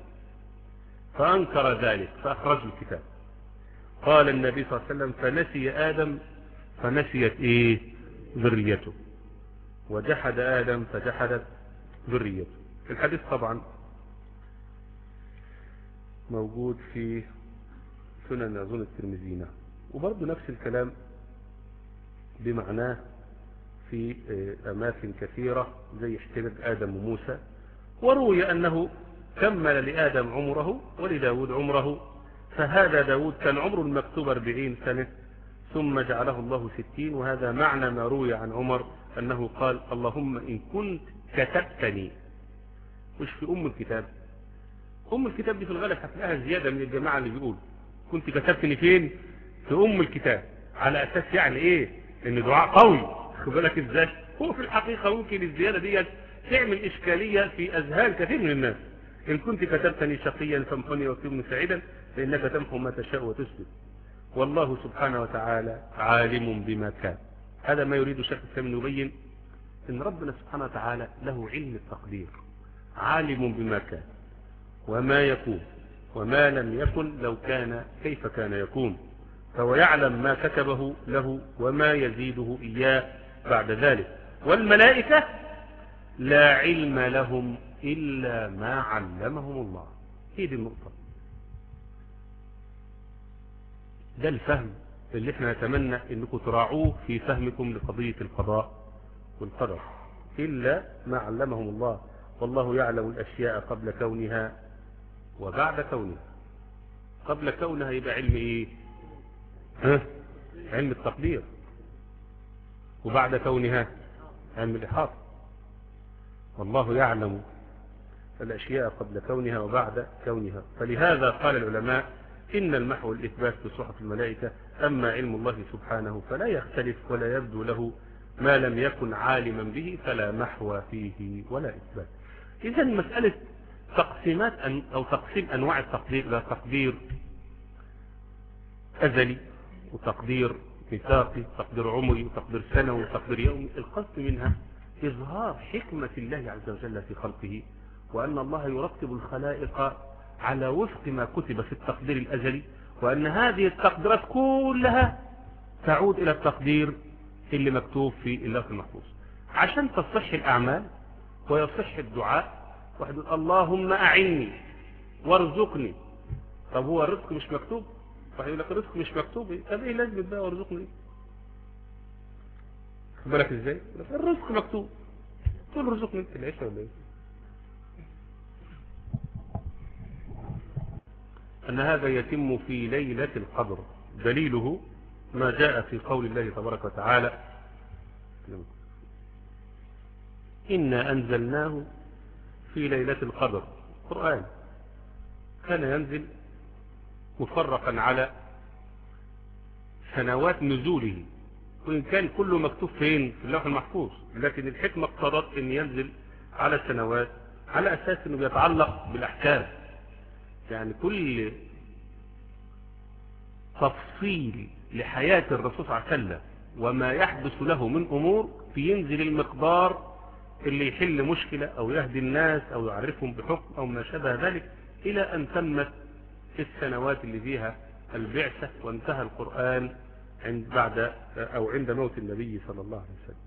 فأنكر ذلك فأخرج الكتاب قال النبي صلى الله عليه وسلم فنسي آدم فنسيت إيه ذريته وجحد آدم فجحدت ذريته الحديث طبعا موجود في سنن أظن الترمذينا وبرضه نفس الكلام بمعناه في أماكن كثيرة زي احتجاج آدم وموسى وروي أنه كمل لآدم عمره ولداود عمره فهذا داود كان عمره المكتوب 40 سنة ثم جعله الله ستين وهذا معنى ما روي عن عمر أنه قال اللهم إن كنت كتبتني مش في أم الكتاب أم الكتاب دي في الغالب هتلاقيها زيادة من الجماعة اللي بيقول كنت كتبتني فين في أم الكتاب على أساس يعني إيه إن دعاء قوي خد بالك إزاي هو في الحقيقة ممكن الزيادة دي تعمل إشكالية في أذهان كثير من الناس إن كنت كتبتني شقيا فامحني واكتبني سعيدا فإنك تمحو ما تشاء وتسلم والله سبحانه وتعالى عالم بما كان هذا ما يريد الشيخ الإسلام يبين ان ربنا سبحانه وتعالى له علم التقدير عالم بما كان وما يكون وما لم يكن لو كان كيف كان يكون فهو يعلم ما كتبه له وما يزيده إياه بعد ذلك والملائكة لا علم لهم إلا ما علمهم الله هي دي النقطة ده الفهم اللي احنا نتمنى انكم تراعوه في فهمكم لقضية القضاء والقدر إلا ما علمهم الله والله يعلم الأشياء قبل كونها وبعد كونها قبل كونها يبقى علم ايه ها؟ علم التقدير وبعد كونها علم الإحاطة والله يعلم الأشياء قبل كونها وبعد كونها فلهذا قال العلماء إن المحو الإثبات في صحف الملائكة أما علم الله سبحانه فلا يختلف ولا يبدو له ما لم يكن عالما به فلا محو فيه ولا إثبات إذا مسألة تقسيمات أو تقسيم أنواع التقدير إلى تقدير أزلي وتقدير ميثاقي تقدير عمري وتقدير سنوي وتقدير يومي القصد منها إظهار حكمة الله عز وجل في خلقه وأن الله يرتب الخلائق على وفق ما كتب في التقدير الأزلي وأن هذه التقديرات كلها تعود إلى التقدير اللي مكتوب في اللوح المحفوظ عشان تصح الأعمال ويصح الدعاء واحد يقول اللهم أعني وارزقني طب هو الرزق مش مكتوب واحد يقول لك الرزق مش مكتوب طب ايه لازم بقى وارزقني خد بالك ازاي الرزق مكتوب تقول رزقني انت العيشه ولا ايه أن هذا يتم في ليلة القدر دليله ما جاء في قول الله تبارك وتعالى إنا أنزلناه في ليلة القدر قرآن كان ينزل مفرقا على سنوات نزوله وإن كان كله مكتوب فين في اللوح المحفوظ لكن الحكمة اقتضت أن ينزل على سنوات على أساس أنه بيتعلق بالأحكام يعني كل تفصيل لحياة الرسول صلى الله عليه وسلم وما يحدث له من أمور بينزل المقدار اللي يحل مشكلة أو يهدي الناس أو يعرفهم بحكم أو ما شابه ذلك إلى أن تمت السنوات اللي فيها البعثة وانتهى القرآن عند بعد أو عند موت النبي صلى الله عليه وسلم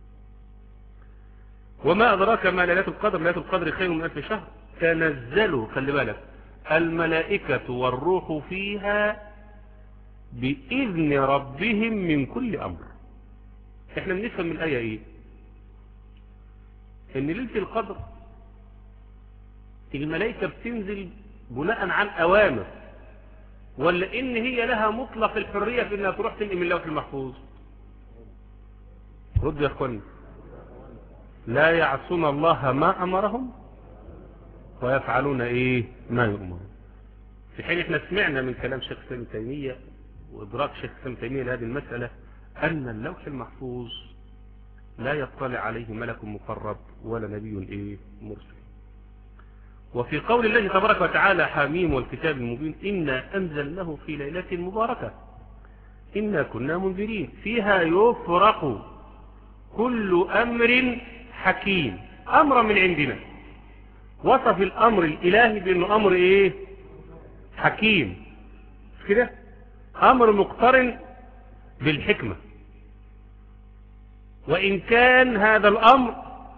وما أدراك ما ليلة القدر ليلة القدر خير من ألف شهر تنزلوا خلي بالك الملائكة والروح فيها بإذن ربهم من كل أمر احنا بنفهم من الآية ايه ان ليلة القدر الملائكة بتنزل بناء عن أوامر ولا ان هي لها مطلق الحرية في انها تروح تنقل من اللوح المحفوظ رد يا اخواني لا يعصون الله ما امرهم ويفعلون ايه ما يؤمرون في حين احنا سمعنا من كلام شيخ سلم تيمية وادراك شيخ سلم تيمية لهذه المسألة ان اللوح المحفوظ لا يطلع عليه ملك مقرب ولا نبي ايه مرسل وفي قول الله تبارك وتعالى حميم والكتاب المبين إنا أنزلناه في ليلة مباركة إنا كنا منذرين فيها يفرق كل أمر حكيم أمر من عندنا وصف الأمر الإلهي بأنه أمر إيه حكيم كده أمر مقترن بالحكمة وإن كان هذا الأمر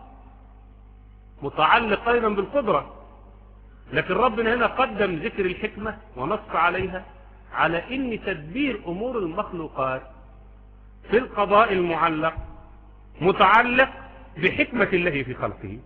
متعلق أيضا بالقدرة لكن ربنا هنا قدم ذكر الحكمة ونص عليها على ان تدبير امور المخلوقات في القضاء المعلق متعلق بحكمة الله في خلقه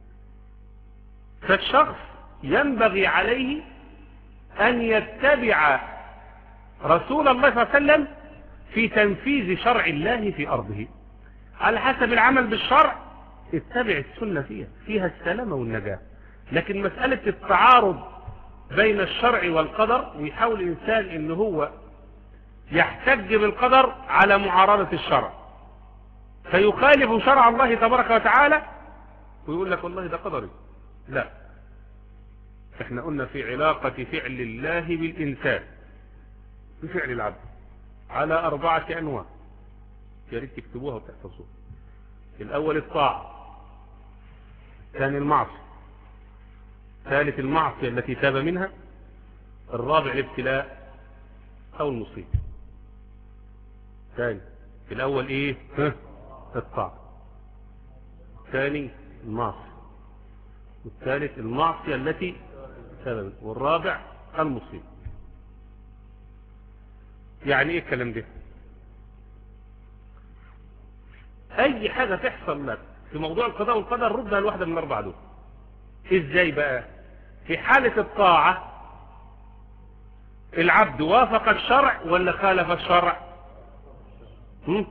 فالشخص ينبغي عليه ان يتبع رسول الله صلى الله عليه وسلم في تنفيذ شرع الله في ارضه على حسب العمل بالشرع اتبع السنة فيها فيها السلامة والنجاة لكن مسألة التعارض بين الشرع والقدر ويحاول الإنسان إن هو يحتج بالقدر على معارضة الشرع فيخالف شرع الله تبارك وتعالى ويقول لك والله ده قدري لا احنا قلنا في علاقة فعل الله بالإنسان بفعل العبد على أربعة أنواع يا ريت تكتبوها وتحفظوها الأول الطاعة الثاني المعصية ثالث المعصية التي تاب منها الرابع الابتلاء او المصيبة ثاني الاول ايه ها الطاعة ثاني المعصية والثالث المعصية التي تاب منها والرابع المصيبة يعني ايه الكلام ده اي حاجة تحصل لك في موضوع القضاء والقدر ردها الواحدة من الاربعة دول ازاي بقى في حالة الطاعة العبد وافق الشرع ولا خالف الشرع هم؟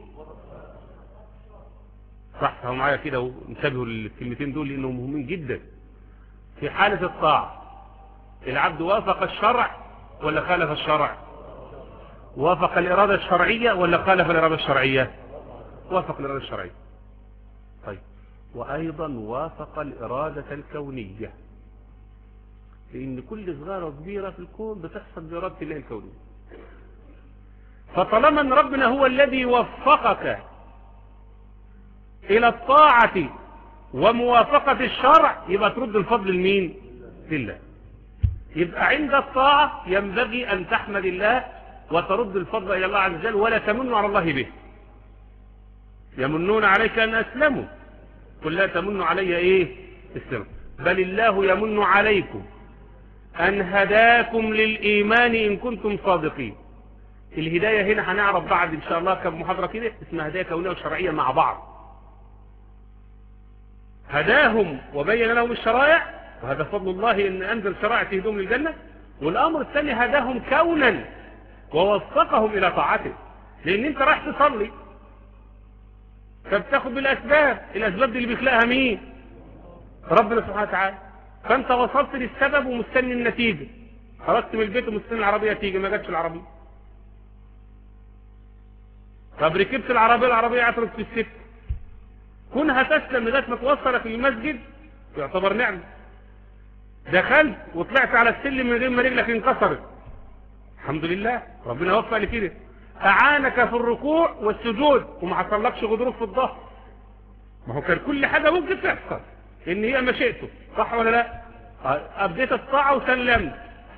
صح معايا كده وانتبهوا للكلمتين دول لانهم مهمين جدا في حالة الطاعة العبد وافق الشرع ولا خالف الشرع وافق الإرادة الشرعية ولا خالف الإرادة الشرعية وافق الإرادة الشرعية طيب وأيضا وافق الإرادة الكونية لأن كل صغيرة وكبيرة في الكون بتحصل بإرادة الله الكونية فطالما أن ربنا هو الذي وفقك إلى الطاعة وموافقة الشرع يبقى ترد الفضل لمين لله يبقى عند الطاعة ينبغي أن تحمد الله وترد الفضل إلى الله عز وجل ولا تمن على الله به يمنون عليك أن أسلموا قل لا تمنوا علي إيه اسلموا بل الله يمن عليكم أن هداكم للإيمان إن كنتم صادقين الهداية هنا هنعرف بعد إن شاء الله كم محاضرة كده اسمها هداية كونية وشرعية مع بعض هداهم وبين لهم الشرائع وهذا فضل الله إن أنزل شرائع تهدهم للجنة والأمر الثاني هداهم كونا ووفقهم إلى طاعته لان انت رايح تصلي فبتاخد بالاسباب الاسباب دي اللي بيخلقها مين ربنا سبحانه وتعالى فانت وصلت للسبب ومستني النتيجة خرجت من البيت ومستني العربية تيجي ما جاتش العربية طب ركبت العربية العربية عطرت في السكة كونها تسلم لغاية ما توصلك للمسجد يعتبر نعمة دخلت وطلعت على السلم من غير ما رجلك انكسرت الحمد لله ربنا وفق لكده أعانك في الركوع والسجود وما حصلكش غضروف في الظهر ما هو كان كل حاجة ممكن تحصل ان هي مشيئته صح ولا لا ابديت الطاعة وسلمت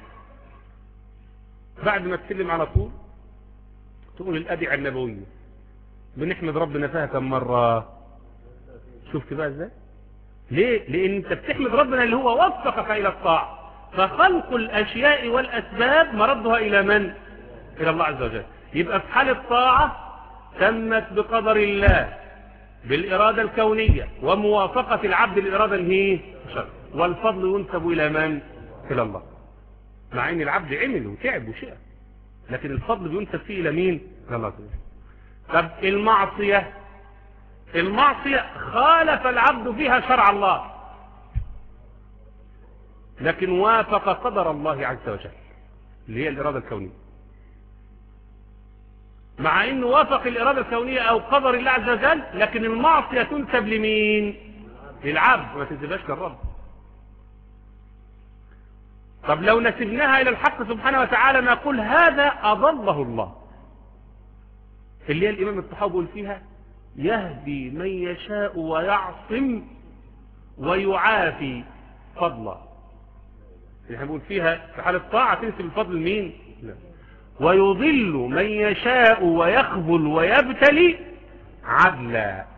بعد ما تسلم على طول تقول الأدعية النبوية بنحمد ربنا فيها كم مرة شفت بقى ازاي ليه لان انت بتحمد ربنا اللي هو وفقك الى الطاعة فخلق الاشياء والاسباب مردها الى من الى الله عز وجل يبقى في حال الطاعة تمت بقدر الله بالإرادة الكونية وموافقة العبد للإرادة الهي والفضل ينسب إلى من إلى الله مع ان العبد عمل وتعب وشاء لكن الفضل بينسب فيه إلى مين إلى الله طب المعصية المعصية خالف العبد فيها شرع الله لكن وافق قدر الله عز وجل اللي هي الإرادة الكونية مع انه وافق الإرادة الكونية أو قدر الله عز وجل لكن المعصية تنسب لمين للعبد ما تنسبهاش للرب طب لو نسبناها إلى الحق سبحانه وتعالى نقول هذا أضله الله اللي هي الإمام الطحاوي بيقول فيها يهدي من يشاء ويعصم ويعافي فضلا اللي بنقول فيها في حال الطاعة تنسب الفضل لمين لا ويضل من يشاء ويخذل ويبتلي عدلا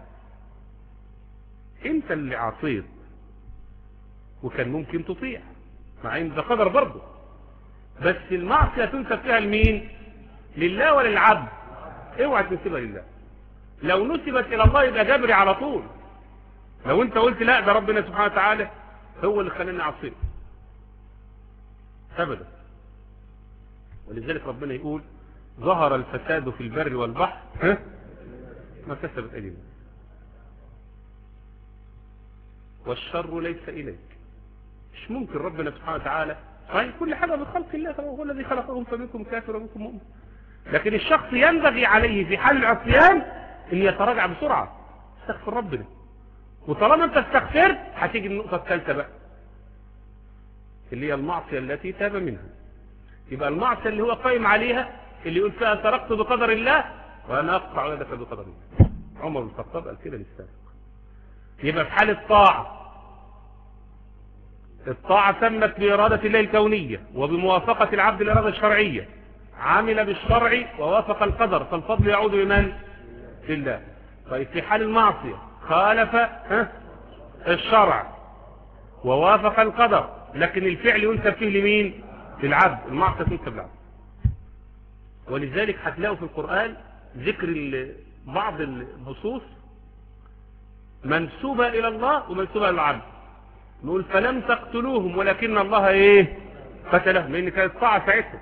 انت اللي عصيت وكان ممكن تطيع مع ان ده قدر برضه بس المعصية تنسب فيها لمين لله وللعبد اوعى تنسبها لله لو نسبت الى الله يبقى جبري على طول لو انت قلت لا ده ربنا سبحانه وتعالى هو اللي خلاني اعصيه ابدا ولذلك ربنا يقول ظهر الفساد في البر والبحر ها؟ ما كسبت ايدينا والشر ليس اليك مش ممكن ربنا سبحانه وتعالى صحيح كل حاجه بخلق الله هو الذي خلقهم فمنكم كافر ومنكم مؤمن لكن الشخص ينبغي عليه في حال العصيان ان يتراجع بسرعه استغفر ربنا وطالما انت استغفرت هتيجي النقطه الثالثه بقى اللي هي المعصيه التي تاب منها يبقى المعصيه اللي هو قائم عليها اللي يقول فيها سرقت بقدر الله وانا اقطع يدك بقدر الله عمر بن الخطاب قال كده للسارق يبقى في حال الطاعه الطاعة تمت بإرادة الله الكونية وبموافقة العبد الإرادة الشرعية عمل بالشرع ووافق القدر فالفضل يعود لمن؟ لله طيب في حال المعصية خالف ها؟ الشرع ووافق القدر لكن الفعل ينسب فيه لمين؟ للعبد المعصية تنسب للعبد ولذلك هتلاقوا في القرآن ذكر بعض النصوص منسوبة إلى الله ومنسوبة للعبد نقول فلم تقتلوهم ولكن الله ايه قتلهم لان كانت طاعة ساعتها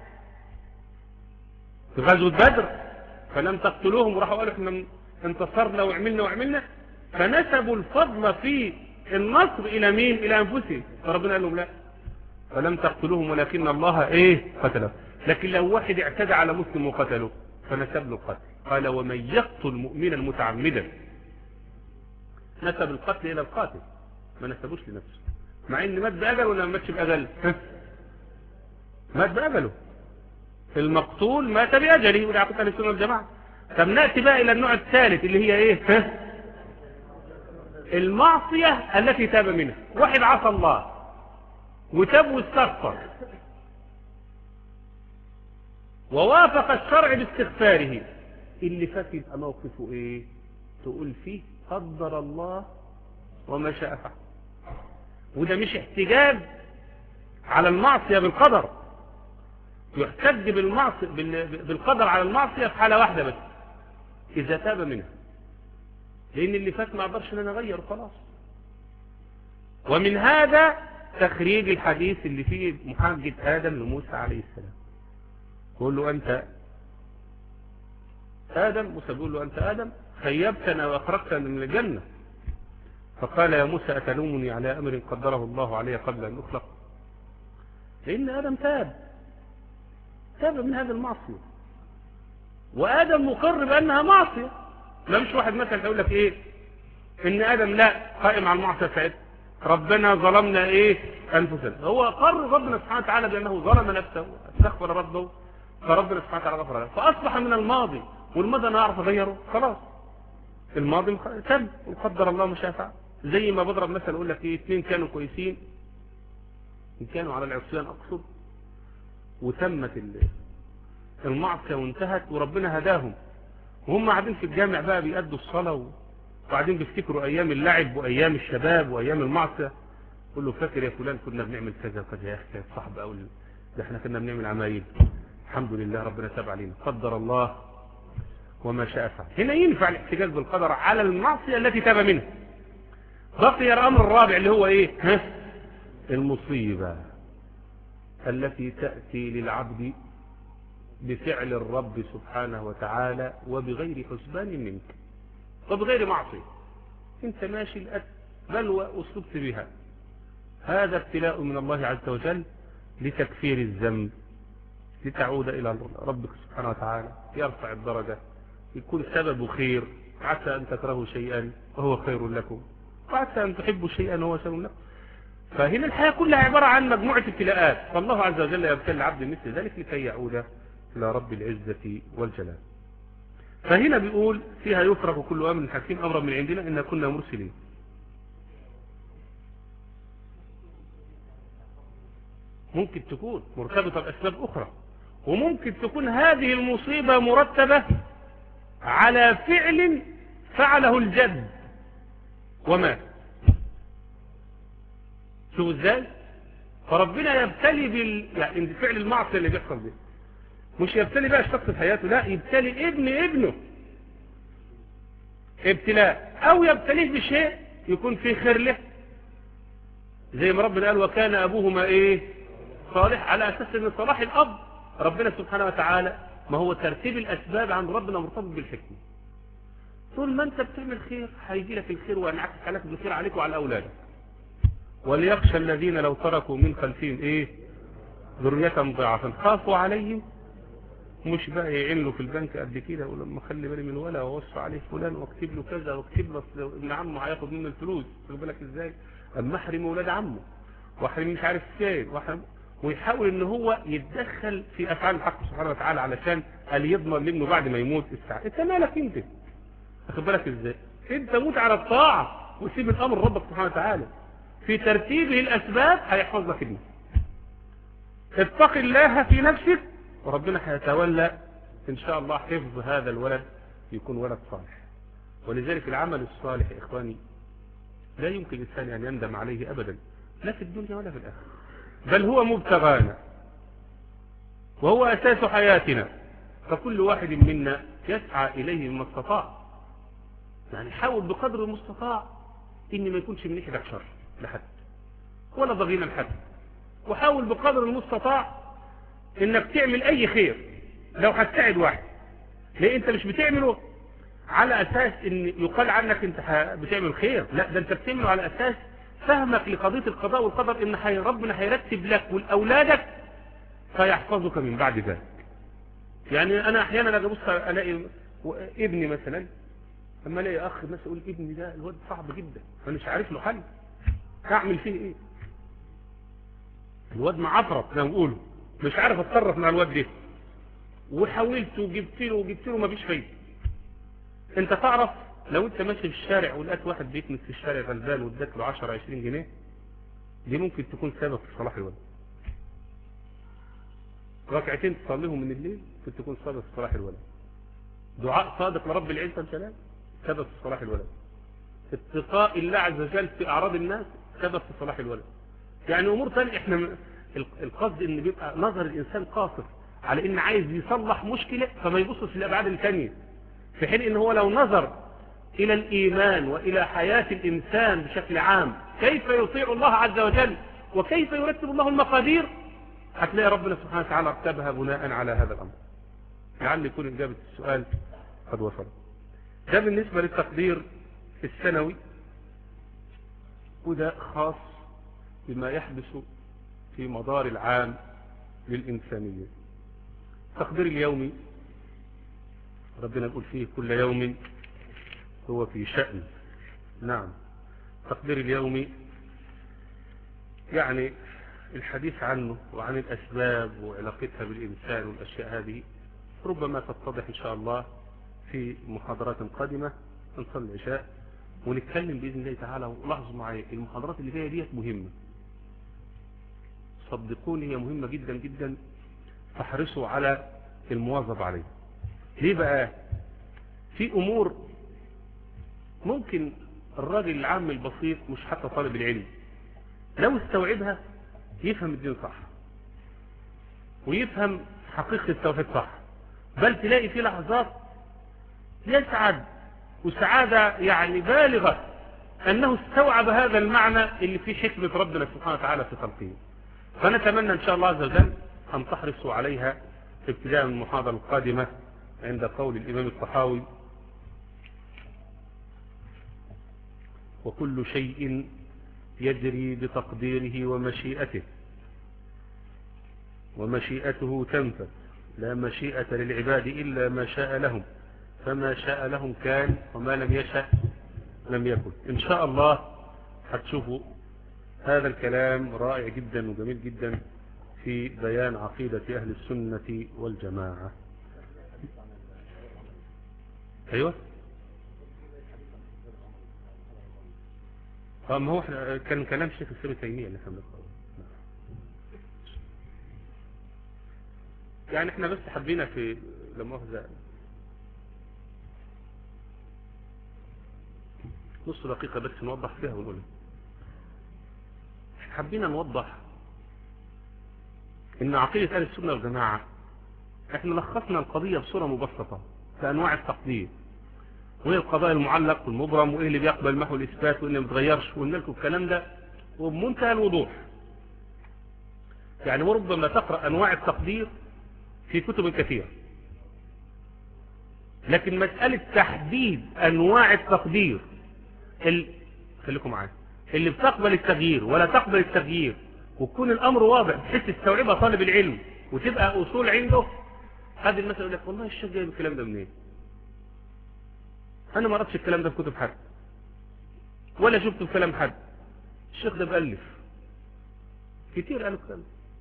في غزوة بدر فلم تقتلوهم وراحوا قالوا احنا انتصرنا وعملنا وعملنا فنسبوا الفضل في النصر الى مين الى انفسهم فربنا قال لهم لا فلم تقتلوهم ولكن الله ايه قتلهم لكن لو واحد اعتدى على مسلم وقتله فنسب له القتل قال ومن يقتل مؤمنا متعمدا نسب القتل الى القاتل ما نسبوش لنفسه مع ان مات بأجل ولا ما ماتش بأجل مات بأجله المقتول مات بأجله وده عقيدة السنة والجماعة طب نأتي بقى إلى النوع الثالث اللي هي إيه المعصية التي تاب منها واحد عصى الله وتاب واستغفر ووافق الشرع باستغفاره اللي فات يبقى موقفه ايه تقول فيه قدر الله وما شاء فعل وده مش احتجاج على المعصية بالقدر يحتج بالمعصية بالقدر على المعصية في حالة واحدة بس إذا تاب منها لأن اللي فات ما أقدرش أن أنا أغير خلاص ومن هذا تخريج الحديث اللي فيه محاجة آدم لموسى عليه السلام يقول له أنت آدم موسى بيقول له أنت آدم خيبتنا وأخرجتنا من الجنة فقال يا موسى أتلومني على أمر قدره الله علي قبل أن أخلق لأن آدم تاب تاب من هذا المعصية وآدم مقر بأنها معصية لا مش واحد مثلا يقول لك إيه إن آدم لا قائم على المعصية ساعتها ربنا ظلمنا إيه أنفسنا هو قر ربنا سبحانه وتعالى بأنه ظلم نفسه استغفر ربه فربنا سبحانه وتعالى غفر له فأصبح من الماضي والماضي أنا أعرف أغيره خلاص الماضي تم وقدر الله ما شاء فعل زي ما بضرب مثلا أقول لك إيه اثنين كانوا كويسين إن كانوا على العصيان أقصد وتمت المعصية وانتهت وربنا هداهم وهم قاعدين في الجامع بقى بيأدوا الصلاة وقاعدين بيفتكروا أيام اللعب وأيام الشباب وأيام المعصية قل له فاكر يا فلان كنا بنعمل كذا وكذا يا أخي صاحب أو ده احنا كنا بنعمل عمايل الحمد لله ربنا تاب علينا قدر الله وما شاء فعل هنا ينفع الاحتجاج بالقدر على المعصية التي تاب منها بقي الأمر الرابع اللي هو ايه ها المصيبة التي تأتي للعبد بفعل الرب سبحانه وتعالى وبغير حسبان منك وبغير معصية انت ماشي الأت بلوى أصبت بها هذا ابتلاء من الله عز وجل لتكفير الذنب لتعود إلى ربك سبحانه وتعالى يرفع الدرجة يكون سبب خير عسى أن تكرهوا شيئا وهو خير لكم وعسى أن تحبوا شيئا وهو شر لكم فهنا الحياة كلها عبارة عن مجموعة ابتلاءات فالله عز وجل يبتلي العبد مثل ذلك لكي يعود إلى رب العزة والجلال فهنا بيقول فيها يفرق كل أمر حكيم أمرا من عندنا إن كنا مرسلين ممكن تكون مرتبطة بأسباب أخرى وممكن تكون هذه المصيبة مرتبة على فعل فعله الجد ومات شوف ازاي فربنا يبتلي بال يعني فعل المعصية اللي بيحصل ده مش يبتلي بقى الشخص في حياته لا يبتلي ابن ابنه ابتلاء او يبتليه بشيء يكون فيه خير له زي ما ربنا قال وكان ابوهما ايه صالح على اساس ان صلاح الاب ربنا سبحانه وتعالى ما هو ترتيب الاسباب عند ربنا مرتبط بالحكمه طول ما انت بتعمل خير هيجي لك الخير وينعكس عليك بالخير عليك وعلى اولادك وليخشى الذين لو تركوا من خلفهم ايه ذرية ضعفا خافوا عليهم مش بقى يعين له في البنك قد كده يقول لما خلي بالي من ولا واوصي عليه فلان واكتب له كذا واكتب له ابن عمه هياخد منه الفلوس خد بالك ازاي اما احرم اولاد عمه واحرم مش عارف فين واحرم ويحاول ان هو يتدخل في افعال الحق سبحانه وتعالى علشان قال يضمن لابنه بعد ما يموت الساعه انت مالك انت واخد بالك ازاي انت موت على الطاعه وسيب الامر ربك سبحانه وتعالى في ترتيبه الاسباب هيحفظ لك ابنك اتق الله في نفسك وربنا هيتولى ان شاء الله حفظ هذا الولد يكون ولد صالح ولذلك العمل الصالح يا اخواني لا يمكن الانسان ان يندم عليه ابدا لا في الدنيا ولا في الاخره بل هو مبتغانا وهو اساس حياتنا فكل واحد منا يسعى اليه ما استطاع يعني حاول بقدر المستطاع ان ما يكونش من ناحيتك شر لحد ولا ضغينا لحد وحاول بقدر المستطاع انك تعمل اي خير لو هتساعد واحد ليه انت مش بتعمله على اساس ان يقال عنك انت بتعمل خير لا ده انت بتعمله على اساس فهمك لقضية القضاء والقدر ان حي ربنا هيرتب لك ولاولادك فيحفظك من بعد ذلك يعني انا احيانا اجي ابص الاقي ابني مثلا اما الاقي اخ مثلا يقول ابني ده الواد صعب جدا انا مش عارف له حل اعمل فيه ايه الواد معفرط زي ما بيقولوا مش عارف اتصرف مع الواد ده وحاولت وجبت له وجبت له مفيش فايده انت تعرف لو انت ماشي في الشارع ولقيت واحد بيكنس في الشارع غلبان واداك له 10 20 جنيه دي ممكن تكون سبب في صلاح الولد ركعتين تصليهم من الليل ممكن تكون سبب في صلاح الولد دعاء صادق لرب العزه والجلال سبب في صلاح الولد اتقاء الله عز وجل في اعراض الناس سبب في صلاح الولد يعني امور ثانيه احنا القصد ان بيبقى نظر الانسان قاصر على ان عايز يصلح مشكلة فما يبصش للابعاد الثانيه في حين ان هو لو نظر الى الايمان والى حياة الانسان بشكل عام كيف يطيع الله عز وجل وكيف يرتب الله المقادير هتلاقي ربنا سبحانه وتعالى ارتبها بناء على هذا الامر لعل يكون اجابة السؤال قد وصل ده بالنسبة للتقدير السنوي وده خاص بما يحدث في مدار العام للإنسانية التقدير اليومي ربنا يقول فيه كل يوم هو في شأن نعم التقدير اليومي يعني الحديث عنه وعن الأسباب وعلاقتها بالإنسان والأشياء هذه ربما تتضح إن شاء الله في محاضرات قادمة نصلي العشاء ونتكلم بإذن الله تعالى ولاحظوا معايا المحاضرات اللي جايه ديت مهمة صدقوني هي مهمة جدا جدا فاحرصوا على المواظب عليها ليه بقى في أمور ممكن الراجل العام البسيط مش حتى طالب العلم لو استوعبها يفهم الدين صح ويفهم حقيقة التوحيد صح بل تلاقي في لحظات يسعد وسعادة يعني بالغة أنه استوعب هذا المعنى اللي فيه حكمة ربنا سبحانه وتعالى في خلقه فنتمنى إن شاء الله عز وجل أن تحرصوا عليها ابتداء من المحاضرة القادمة عند قول الإمام الطحاوي وكل شيء يجري بتقديره ومشيئته ومشيئته تنفذ لا مشيئة للعباد إلا ما شاء لهم فما شاء لهم كان وما لم يشاء لم يكن إن شاء الله هتشوفوا هذا الكلام رائع جدا وجميل جدا في بيان عقيدة أهل السنة والجماعة أيوة ما هو كان كلام شيخ السلام تيمية اللي احنا يعني احنا بس حبينا في لما أخذ نص دقيقة بس نوضح فيها ونقولها حبينا نوضح ان عقيدة اهل السنة والجماعة احنا لخصنا القضية بصورة مبسطة في انواع التقدير وايه القضاء المعلق والمبرم وايه اللي بيقبل محو الاثبات وايه اللي ما بيتغيرش وقلنا لكم الكلام ده وبمنتهى الوضوح يعني وربما تقرأ انواع التقدير في كتب كثيرة لكن مسألة تحديد انواع التقدير ال... خليكم معايا اللي بتقبل التغيير ولا تقبل التغيير ويكون الامر واضح بحيث تستوعبها طالب العلم وتبقى اصول عنده هذه المسألة يقول لك والله الشيخ جايب الكلام ده منين انا ما قرأتش الكلام ده في كتب حد ولا شفته في كلام حد الشيخ ده بألف كتير قالوا الكلام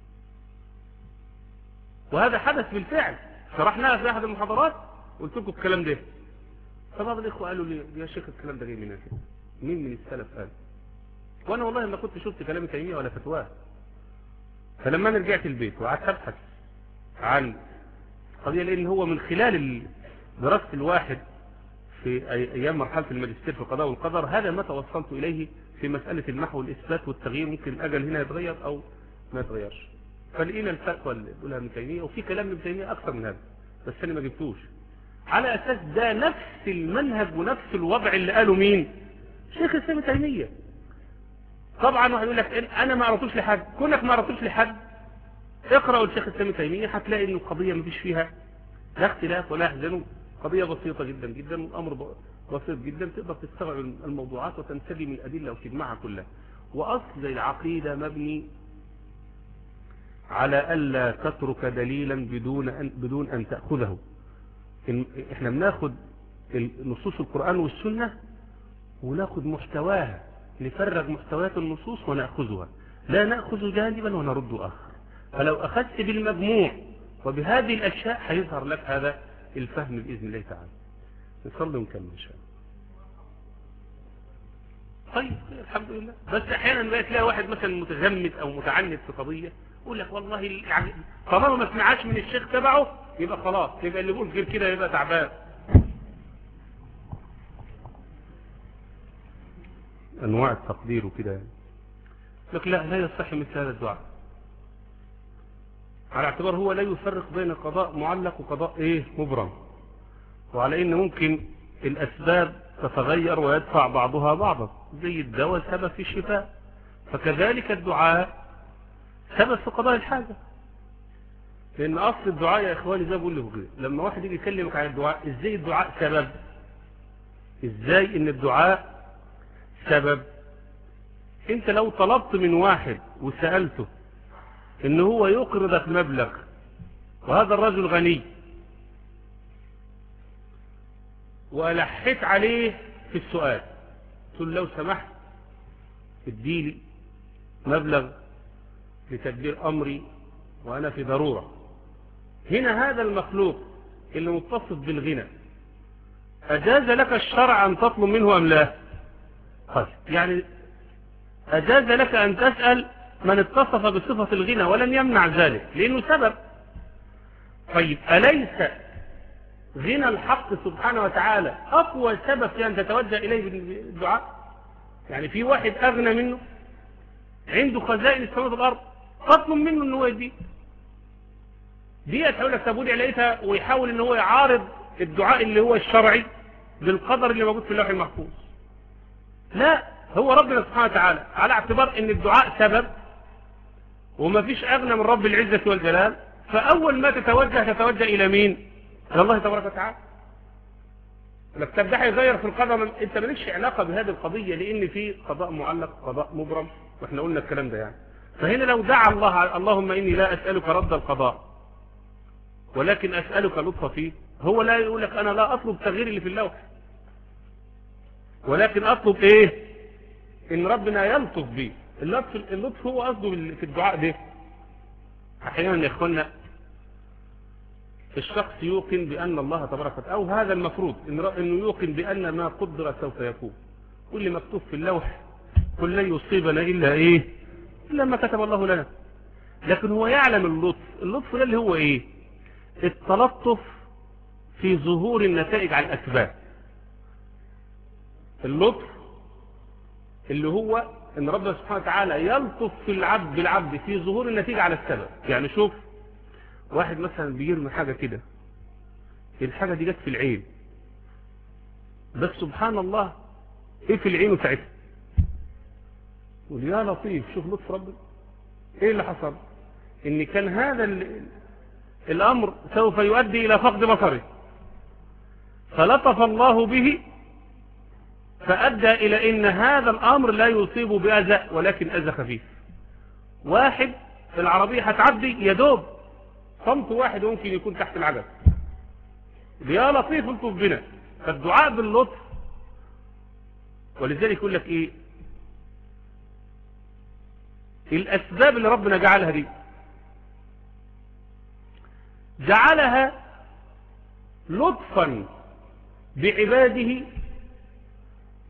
وهذا حدث بالفعل شرحناها في احد المحاضرات قلت لكم الكلام ده فبعض الاخوه قالوا لي يا شيخ الكلام ده جاي منين مين من السلف قال وانا والله ما كنت شفت كلام تيميه ولا فتواه فلما انا رجعت البيت وقعدت ابحث عن قضيه لان هو من خلال دراسه الواحد في ايام مرحله الماجستير في القضاء والقدر هذا ما توصلت اليه في مساله المحو والاثبات والتغيير ممكن الاجل هنا يتغير او ما يتغيرش فلقينا الفتوى اللي بيقولها ابن تيميه وفي كلام ابن تيميه اكثر من هذا بس انا ما جبتوش على اساس ده نفس المنهج ونفس الوضع اللي قاله مين شيخ الاسلام تيميه طبعا واحد يقول لك انا ما قراتوش لحد كونك ما قراتوش لحد اقرأوا الشيخ الاسلام تيميه هتلاقي ان القضيه ما فيش فيها لا اختلاف ولا احزان قضيه بسيطه جدا جدا والامر بسيط جدا تقدر تستوعب الموضوعات وتنسجم الادله وتجمعها كلها واصل العقيده مبني على الا تترك دليلا بدون ان بدون ان تاخذه احنا بناخد نصوص القرآن والسنة وناخد محتواها نفرغ محتويات النصوص ونأخذها لا نأخذ جانبا ونرد آخر فلو أخذت بالمجموع وبهذه الأشياء هيظهر لك هذا الفهم بإذن الله تعالى نصلي ونكمل إن شاء الله طيب الحمد لله بس احيانا بقى تلاقي واحد مثلا متزمت او متعنت في قضيه يقول لك والله يعني طالما ما سمعهاش من الشيخ تبعه يبقى خلاص يبقى اللي يقول غير كده يبقى تعبان انواع التقدير وكده يعني لك لا لا يصح مثل هذا الدعاء على اعتبار هو لا يفرق بين قضاء معلق وقضاء ايه مبرم وعلى ان ممكن الاسباب تتغير ويدفع بعضها بعضا زي الدواء سبب في الشفاء فكذلك الدعاء سبب في قضاء الحاجة لان اصل الدعاء يا اخواني زي ما بقول لكم كده لما واحد يجي يكلمك عن الدعاء ازاي الدعاء سبب ازاي ان الدعاء سبب انت لو طلبت من واحد وسألته ان هو يقرضك مبلغ وهذا الرجل غني والحيت عليه في السؤال قلت له لو سمحت اديلي مبلغ لتدبير امري وانا في ضرورة هنا هذا المخلوق اللي متصف بالغنى اجاز لك الشرع ان تطلب منه ام لا طيب يعني اجاز لك ان تسأل من اتصف بصفة الغنى ولم يمنع ذلك لانه سبب طيب أليس غنى الحق سبحانه وتعالى أقوى سبب في أن تتوجه إليه بالدعاء يعني في واحد أغنى منه عنده خزائن السماوات والأرض تطلب منه أنه هو يديه دي هتقول لك طب ودي لقيتها ويحاول ان هو يعارض الدعاء اللي هو الشرعي بالقدر اللي موجود في اللوح المحفوظ لا هو ربنا سبحانه وتعالى على اعتبار ان الدعاء سبب وما فيش اغنى من رب العزة والجلال فاول ما تتوجه تتوجه الى مين الى الله تبارك وتعالى لك طب ده هيغير في القدر انت مالكش علاقة بهذه القضية لان في قضاء معلق قضاء مبرم واحنا قلنا الكلام ده يعني فهنا لو دعا الله اللهم اني لا اسألك رد القضاء ولكن اسألك لطف فيه هو لا يقول لك انا لا اطلب تغيير اللي في اللوح ولكن اطلب ايه ان ربنا يلطف بي اللطف, اللطف هو قصده في الدعاء ده احيانا يا اخوانا الشخص يوقن بان الله تبارك وتعالى او هذا المفروض انه يوقن بان ما قدر سوف يكون كل مكتوب في اللوح قل لن يصيبنا الا ايه الا ما كتب الله لنا لكن هو يعلم اللطف اللطف ده اللي هو ايه التلطف في ظهور النتائج على الاسباب اللطف اللي هو ان ربنا سبحانه وتعالى يلطف في العبد بالعبد في ظهور النتيجة على السبب يعني شوف واحد مثلا بيرمي حاجة كده الحاجة دي جت في العين بس سبحان الله ايه في العين ساعتها قول يا لطيف شوف لطف ربنا ايه اللي حصل ان كان هذا الامر سوف يؤدي الى فقد بصره فلطف الله به فأدى إلى إن هذا الأمر لا يصيب بأذى ولكن أذى خفيف واحد في العربية هتعدي يدوب صمت واحد ممكن يكون تحت العجل يا لطيف الطف بنا فالدعاء باللطف ولذلك يقول لك ايه الاسباب اللي ربنا جعلها دي جعلها لطفا بعباده